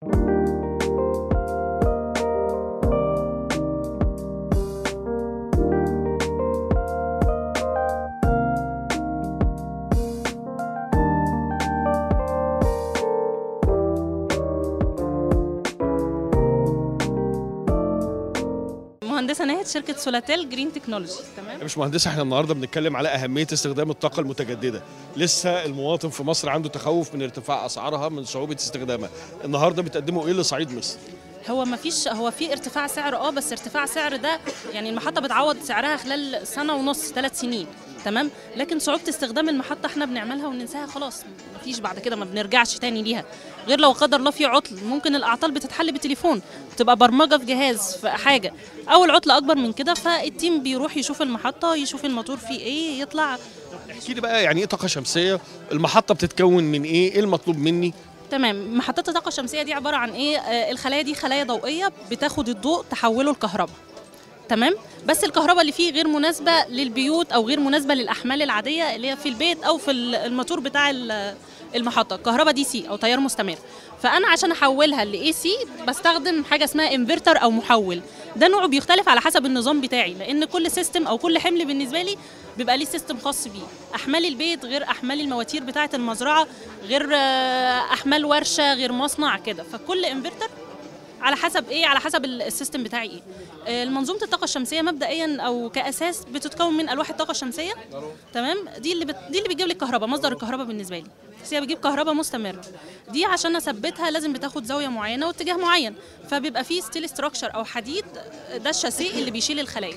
مهندسه ناهد شركه سولاتيل جرين تكنولوجي تمام يا مش مهندسه احنا النهارده بنتكلم على اهميه استخدام الطاقه المتجدده لسه المواطن في مصر عنده تخوف من ارتفاع اسعارها من صعوبه استخدامها النهارده بتقدموا ايه لصعيد مصر هو ما فيش هو في ارتفاع سعر اه بس ارتفاع سعر ده يعني المحطه بتعوض سعرها خلال سنه ونص ثلاث سنين تمام لكن صعوبه استخدام المحطه احنا بنعملها وننساها خلاص ما فيش بعد كده ما بنرجعش تاني ليها غير لو قدر الله في عطل ممكن الاعطال بتتحل بتليفون بتبقى برمجه في جهاز في حاجه اول عطل اكبر من كده فالتيم بيروح يشوف المحطه يشوف الموتور فيه ايه يطلع احكي لي بقى يعني ايه طاقه شمسيه المحطه بتتكون من ايه ايه المطلوب مني تمام محطات الطاقه الشمسيه دي عباره عن ايه آه الخلايا دي خلايا ضوئيه بتاخد الضوء تحوله لكهرباء تمام بس الكهرباء اللي فيه غير مناسبه للبيوت او غير مناسبه للاحمال العاديه اللي هي في البيت او في الموتور بتاع المحطه الكهرباء دي سي او تيار مستمر فانا عشان احولها لاي سي بستخدم حاجه اسمها انفرتر او محول ده نوعه بيختلف على حسب النظام بتاعي لان كل سيستم او كل حمل بالنسبه لي بيبقى ليه سيستم خاص بيه احمال البيت غير احمال المواتير بتاعه المزرعه غير احمال ورشه غير مصنع كده فكل انفرتر على حسب ايه على حسب السيستم بتاعي ايه المنظومه الطاقه الشمسيه مبدئيا او كاساس بتتكون من الواح الطاقه الشمسيه تمام دي اللي بت... دي اللي بتجيب لي الكهرباء مصدر الكهرباء بالنسبه لي بس هي بتجيب كهرباء مستمره دي عشان اثبتها لازم بتاخد زاويه معينه واتجاه معين فبيبقى فيه ستيل ستراكشر او حديد ده الشاسيه اللي بيشيل الخلايا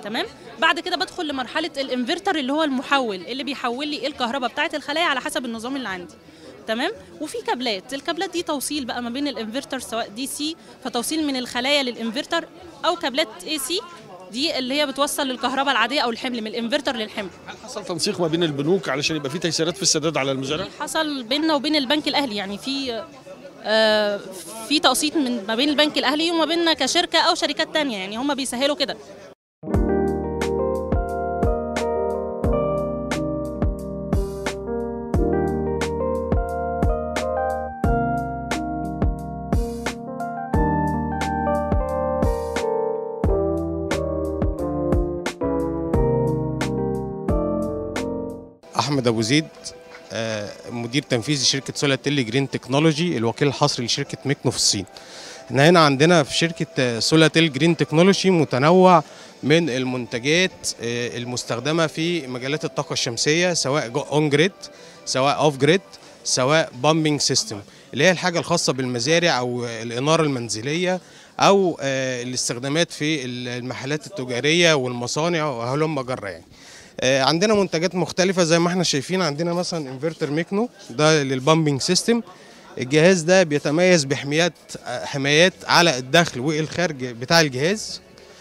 تمام بعد كده بدخل لمرحله الانفرتر اللي هو المحول اللي بيحول لي الكهرباء بتاعه الخلايا على حسب النظام اللي عندي تمام وفي كابلات الكابلات دي توصيل بقى ما بين الانفرتر سواء دي سي فتوصيل من الخلايا للانفرتر او كابلات اي سي دي اللي هي بتوصل للكهرباء العاديه او الحمل من الانفرتر للحمل حصل تنسيق ما بين البنوك علشان يبقى في تيسيرات في السداد على المزارع حصل بيننا وبين البنك الاهلي يعني في آه، في تقسيط من ما بين البنك الاهلي وما بيننا كشركه او شركات تانية يعني هم بيسهلوا كده احمد ابو زيد آه، مدير تنفيذي شركه سولا تيلي جرين تكنولوجي الوكيل الحصري لشركه ميكنو في الصين احنا هنا عندنا في شركه آه، سولا تيل جرين تكنولوجي متنوع من المنتجات آه، المستخدمه في مجالات الطاقه الشمسيه سواء اون جريد سواء اوف جريد سواء بامبنج سيستم اللي هي الحاجه الخاصه بالمزارع او الاناره المنزليه او آه، الاستخدامات في المحلات التجاريه والمصانع وهلم جرى يعني آه، عندنا منتجات مختلفة زي ما احنا شايفين عندنا مثلا انفرتر ميكنو ده للبامبنج سيستم الجهاز ده بيتميز بحمايات آه، حمايات على الدخل والخارج بتاع الجهاز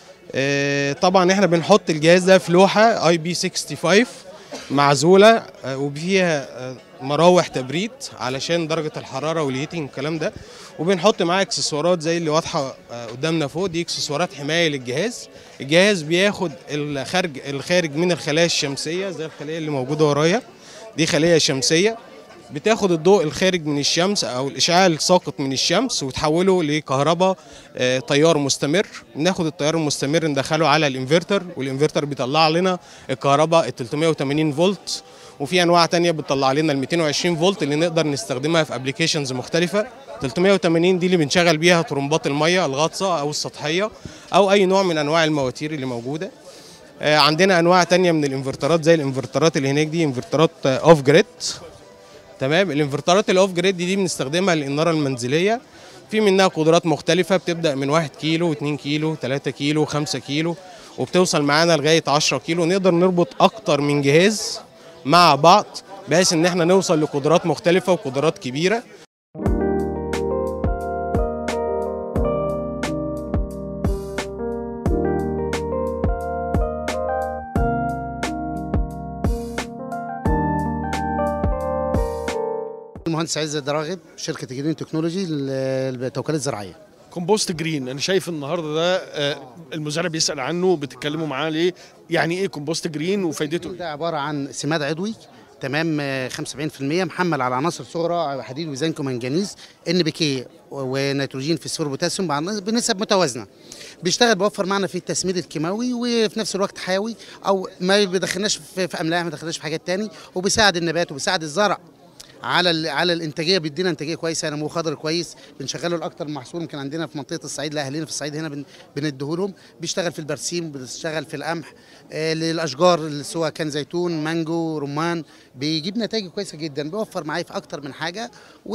آه، طبعا احنا بنحط الجهاز ده في لوحة اي بي 65 معزولة آه، وفيها آه، مراوح تبريد علشان درجة الحرارة والهيتنج والكلام ده وبنحط معاه اكسسوارات زي اللي واضحة آه، قدامنا فوق دي اكسسوارات حماية للجهاز الجهاز بياخد الخارج الخارج من الخلايا الشمسية زي الخلية اللي موجودة ورايا دي خلية شمسية بتاخد الضوء الخارج من الشمس او الاشعاع الساقط من الشمس وتحوله لكهرباء آه، تيار مستمر ناخد التيار المستمر ندخله على الانفرتر والانفرتر بيطلع لنا الكهرباء ال 380 فولت وفي انواع تانية بتطلع لنا ال 220 فولت اللي نقدر نستخدمها في ابلكيشنز مختلفه 380 دي اللي بنشغل بيها طرمبات الميه الغاطسه او السطحيه او اي نوع من انواع المواتير اللي موجوده آه، عندنا انواع تانية من الانفرترات زي الانفرترات اللي هناك دي انفرترات اوف جريد تمام الانفرترات الاوف جريد دي بنستخدمها للاناره المنزليه في منها قدرات مختلفه بتبدا من 1 كيلو 2 كيلو 3 كيلو 5 كيلو وبتوصل معانا لغايه 10 كيلو نقدر نربط اكتر من جهاز مع بعض بحيث ان احنا نوصل لقدرات مختلفه وقدرات كبيره المهندس عزت راغب شركه جرين تكنولوجي للتوكيلات الزراعيه كومبوست جرين انا شايف النهارده ده آه، المزارع بيسال عنه بتتكلموا معاه ليه يعني ايه كومبوست جرين وفايدته ده عباره عن سماد عضوي تمام آه، 75% محمل على عناصر صغرى حديد وزنك ومنجنيز ان بي كي ونيتروجين فوسفور بوتاسيوم بع- بنسب متوازنه بيشتغل بيوفر معنا في التسميد الكيماوي وفي نفس الوقت حيوي او ما بيدخلناش في, في املاح ما بيدخلناش في حاجات تاني وبيساعد النبات وبيساعد الزرع على ال- على الانتاجيه بيدينا انتاجيه كويسه نمو خضر كويس بنشغله لاكتر من محصول يمكن عندنا في منطقه الصعيد لاهالينا في الصعيد هنا بن- بنديهولهم بيشتغل في البرسيم بيشتغل في القمح آه للاشجار اللي سواء كان زيتون مانجو رمان بيجيب نتائج كويسه جدا بيوفر معايا في اكتر من حاجه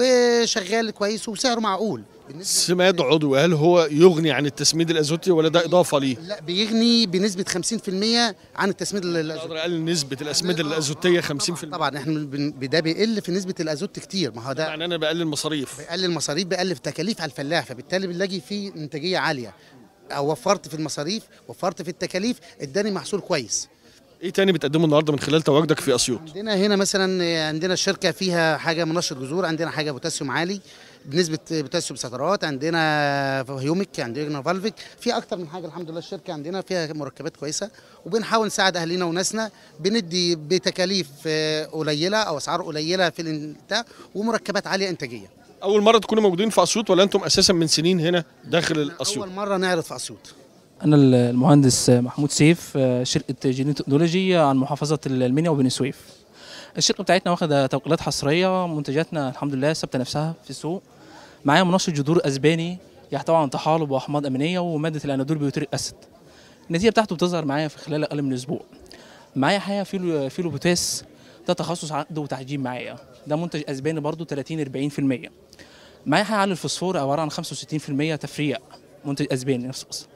وشغال كويس وسعره معقول سماد عضوي هل هو يغني عن التسميد الازوتي ولا ده اضافه ليه؟ لا بيغني بنسبه 50% عن التسميد الازوتي اقدر اقلل نسبه الاسمده الازوتيه 50% طبعا احنا بن- ده بيقل في نسبه الازوت كتير ما هو ده يعني انا بقلل مصاريف بيقلل مصاريف بيقلل في تكاليف على الفلاح فبالتالي بنلاقي فيه انتاجيه عاليه او وفرت في المصاريف وفرت في التكاليف اداني محصول كويس ايه تاني بتقدمه النهارده من خلال تواجدك في اسيوط؟ عندنا هنا مثلا عندنا الشركه فيها حاجه منشط جذور عندنا حاجه بوتاسيوم عالي بنسبه بوتاسيوم سكرات عندنا هيوميك عندنا فالفيك في اكتر من حاجه الحمد لله الشركه عندنا فيها مركبات كويسه وبنحاول نساعد اهالينا وناسنا بندي بتكاليف آه، قليله او اسعار قليله في الانتاج ومركبات عاليه انتاجيه اول مره تكونوا موجودين في اسيوط ولا انتم اساسا من سنين هنا داخل الاسيوط؟ اول مره نعرض في اسيوط أنا المهندس محمود سيف شركة جيني تكنولوجي عن محافظة المنيا وبني سويف. الشركة بتاعتنا واخدة توكيلات حصرية منتجاتنا الحمد لله ثابتة نفسها في السوق. معايا منشط جذور أسباني يحتوي على طحالب وأحماض أمينية ومادة الأنادول بيوتريك أسيد. النتيجة بتاعته بتظهر معايا في خلال أقل من أسبوع. معايا حاجة فيلو فيلو بوتاس ده تخصص عقد وتعجين معايا. ده منتج أسباني برضو 30 40%. معايا حاجة على الفوسفور عبارة عن 65% تفريع منتج أسباني نفس القصة.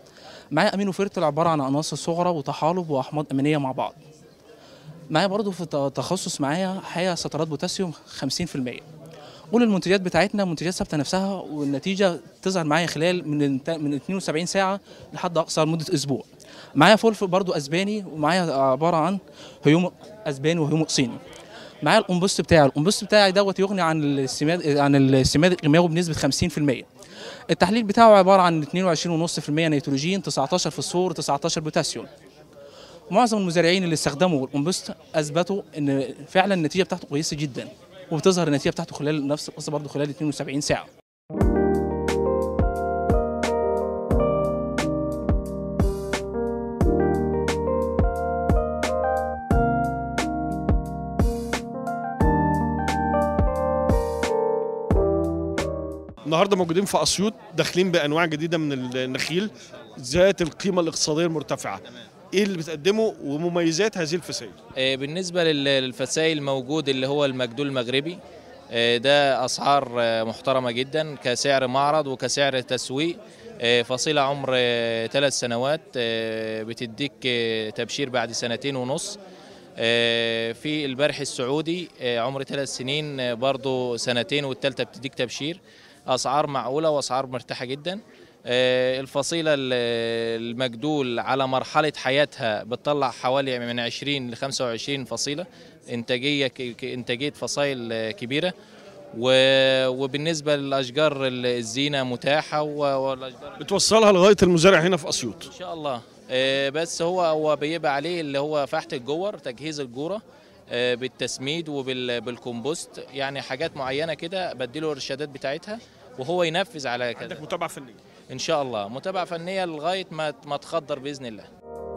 معايا امينو فيرتل عباره عن عناصر صغرى وطحالب واحماض امينيه مع بعض معايا برضو في ت- تخصص معايا حقيقه سترات بوتاسيوم 50% كل المنتجات بتاعتنا منتجات ثابته نفسها والنتيجه تظهر معايا خلال من انت- من 72 ساعه لحد اقصى لمده اسبوع معايا فولف برضو اسباني ومعايا عباره عن هيوم اسباني وهيوم صيني معايا القنبوست بتاعي القنبوست بتاعي دوت يغني عن السماد عن السماد الكيماوي بنسبه 50% التحليل بتاعه عباره عن 22.5% نيتروجين 19 فوسفور 19 بوتاسيوم معظم المزارعين اللي استخدموا القنبوست اثبتوا ان فعلا النتيجه بتاعته كويسه جدا وبتظهر النتيجه بتاعته خلال نفس القصه برضه خلال 72 ساعه النهارده موجودين في اسيوط داخلين بانواع جديده من النخيل ذات القيمه الاقتصاديه المرتفعه ايه اللي بتقدمه ومميزات هذه الفسائل آه، بالنسبة لل- للفسائل موجود اللي هو المجدول المغربي آه، ده أسعار آه، محترمة جدا كسعر معرض وكسعر تسويق آه، فصيلة عمر ثلاث سنوات آه، بتديك آه، تبشير بعد سنتين ونص آه، في البرح السعودي آه، عمر ثلاث سنين آه، برضو سنتين والتالتة بتديك تبشير أسعار معقولة وأسعار مرتاحة جدا آه، الفصيلة ال- المجدول على مرحلة حياتها بتطلع حوالي من 20 ل 25 فصيلة إنتاجية ك- ك- إنتاجية فصائل آه، كبيرة و- وبالنسبة للأشجار ال- الزينة متاحة و- والأشجار بتوصلها لغايه المزارع هنا في اسيوط إن شاء الله آه، بس هو هو بيبقى عليه اللي هو فحت الجور تجهيز الجورة آه، بالتسميد وبالكمبوست يعني حاجات معينة كده بديله الإرشادات بتاعتها وهو ينفذ على كده عندك متابعه فنيه ان شاء الله متابعه فنيه لغايه ما ما تخضر باذن الله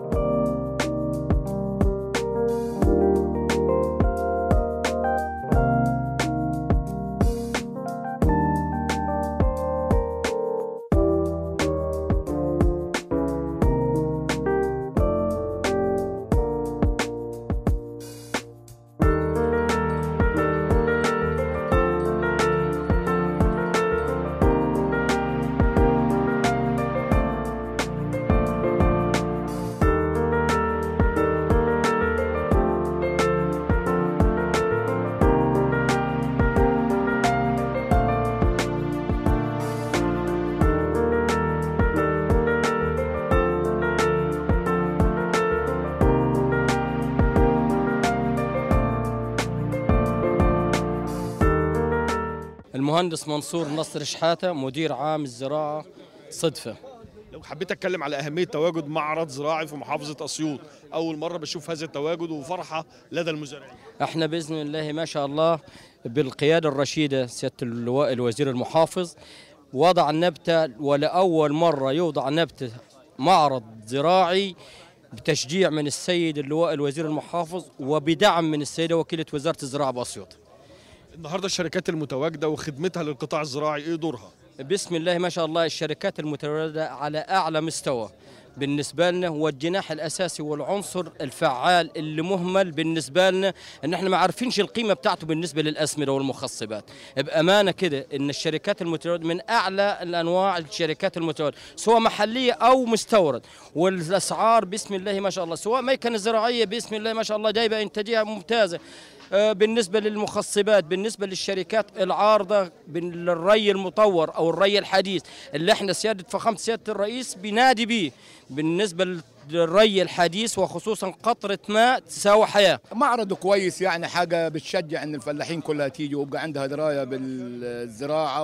المهندس منصور نصر شحاتة مدير عام الزراعة صدفة لو حبيت اتكلم على اهميه تواجد معرض زراعي في محافظه اسيوط اول مره بشوف هذا التواجد وفرحه لدى المزارعين احنا بإذن الله ما شاء الله بالقيادة الرشيدة سيادة اللواء الوزير المحافظ وضع نبتة ولأول مرة يوضع نبتة معرض زراعي بتشجيع من السيد اللواء الوزير المحافظ وبدعم من السيدة وكيلة وزارة الزراعة بأسيوط النهارده الشركات المتواجده وخدمتها للقطاع الزراعي ايه دورها بسم الله ما شاء الله الشركات المتواجدة على أعلى مستوى بالنسبة لنا هو الجناح الأساسي والعنصر الفعال اللي مهمل بالنسبة لنا إن إحنا ما عارفينش القيمة بتاعته بالنسبة للأسمدة والمخصبات بأمانة كده إن الشركات المتواجدة من أعلى الأنواع الشركات المتواجدة سواء محلية أو مستورد والأسعار بسم الله ما شاء الله سواء ميكنة زراعية بسم الله ما شاء الله جايبة إنتاجية ممتازة آه، بالنسبة للمخصبات بالنسبة للشركات العارضة بالري المطور أو الري الحديث اللي احنا سيادة فخامة سيادة الرئيس بينادي بيه بالنسبة للري الحديث وخصوصا قطرة ماء تساوي حياة معرض كويس يعني حاجة بتشجع ان الفلاحين كلها تيجي ويبقى عندها دراية بالزراعة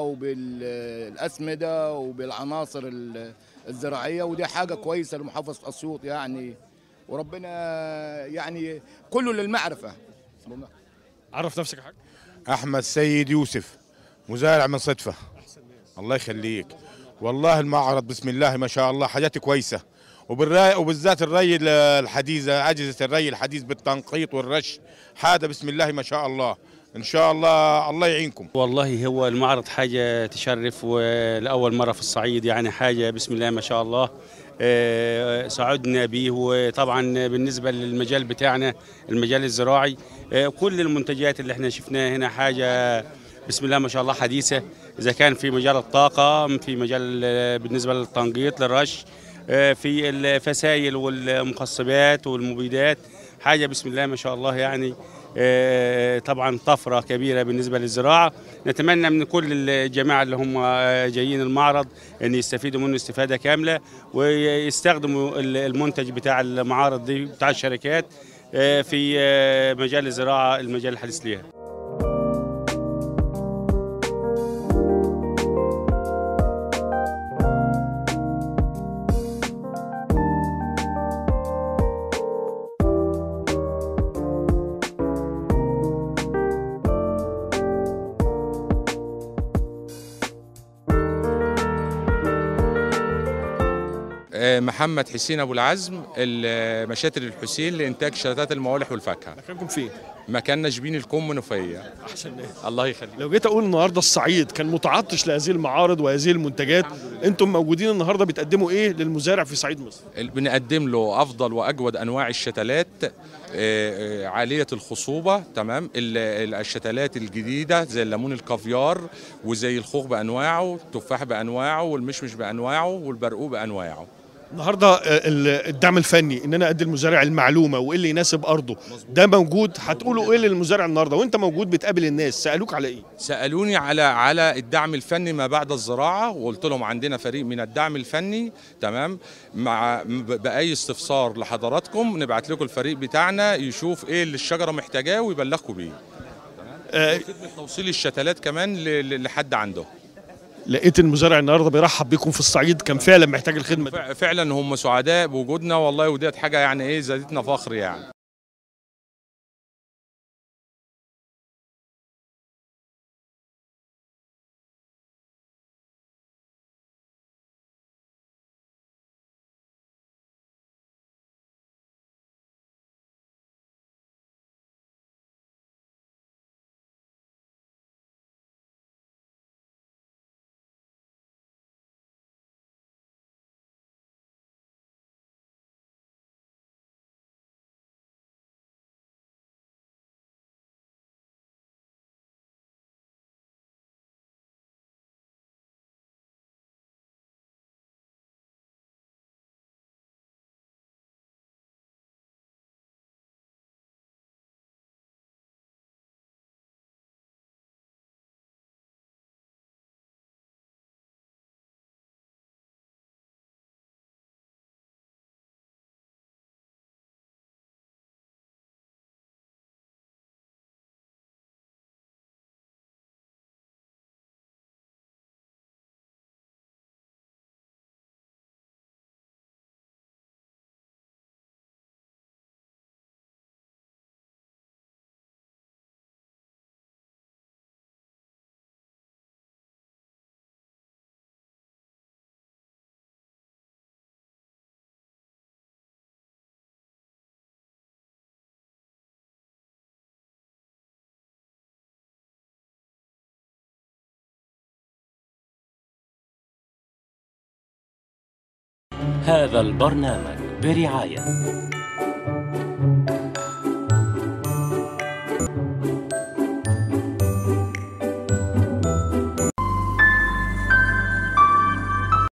وبالأسمدة وبالعناصر ال- الزراعية ودي حاجة كويسة لمحافظة أسيوط يعني وربنا يعني كله للمعرفة عرف نفسك يا حاج احمد سيد يوسف مزارع من صدفه الله يخليك والله المعرض بسم الله ما شاء الله حاجات كويسه وبالري وبالذات الري الحديثه اجهزه الري الحديث بالتنقيط والرش حاجه بسم الله ما شاء الله ان شاء الله الله يعينكم والله هو المعرض حاجة تشرف ولأول مرة في الصعيد يعني حاجة بسم الله ما شاء الله آه، سعدنا به وطبعا بالنسبة للمجال بتاعنا المجال الزراعي آه، كل المنتجات اللي احنا شفناها هنا حاجة بسم الله ما شاء الله حديثة إذا كان في مجال الطاقة في مجال آه، بالنسبة للتنقيط للرش آه، في الفسائل والمخصبات والمبيدات حاجه بسم الله ما شاء الله يعني آه، طبعا طفره كبيره بالنسبه للزراعه نتمنى من كل الجماعه اللي هم آه، جايين المعرض ان يستفيدوا منه استفاده كامله ويستخدموا ال- المنتج بتاع المعارض دي بتاع الشركات آه، في آه، مجال الزراعه المجال الحديث ليها آه، محمد حسين ابو العزم ال- مشاتل الحسين لانتاج شتات الموالح والفاكهه مكانكم فين؟ مكاننا شبين الكم منوفيه احسن ناس الله يخليك لو جيت اقول النهارده الصعيد كان متعطش لهذه المعارض وهذه المنتجات انتم موجودين النهارده بتقدموا ايه للمزارع في صعيد مصر بنقدم له افضل واجود انواع الشتلات آه، آه، عاليه الخصوبه تمام ال- ال- الشتلات الجديده زي الليمون الكافيار وزي الخوخ بانواعه التفاح بانواعه والمشمش بانواعه والبرقوق بانواعه النهارده آه، ال- الدعم الفني ان انا ادي المزارع المعلومه وايه اللي يناسب ارضه ده موجود هتقولوا ايه للمزارع النهارده وانت موجود بتقابل الناس سالوك على ايه سالوني على على الدعم الفني ما بعد الزراعه وقلت لهم عندنا فريق من الدعم الفني تمام مع ب- باي استفسار لحضراتكم نبعت لكم الفريق بتاعنا يشوف ايه اللي الشجره محتاجاه ويبلغكم بيه آه، خدمه توصيل الشتلات كمان ل- ل- لحد عنده لقيت المزارع النهارده بيرحب بيكم في الصعيد كان فعلا محتاج الخدمه دي فع- فعلا هم سعداء بوجودنا والله وديت حاجه يعني ايه زادتنا فخر يعني هذا البرنامج برعاية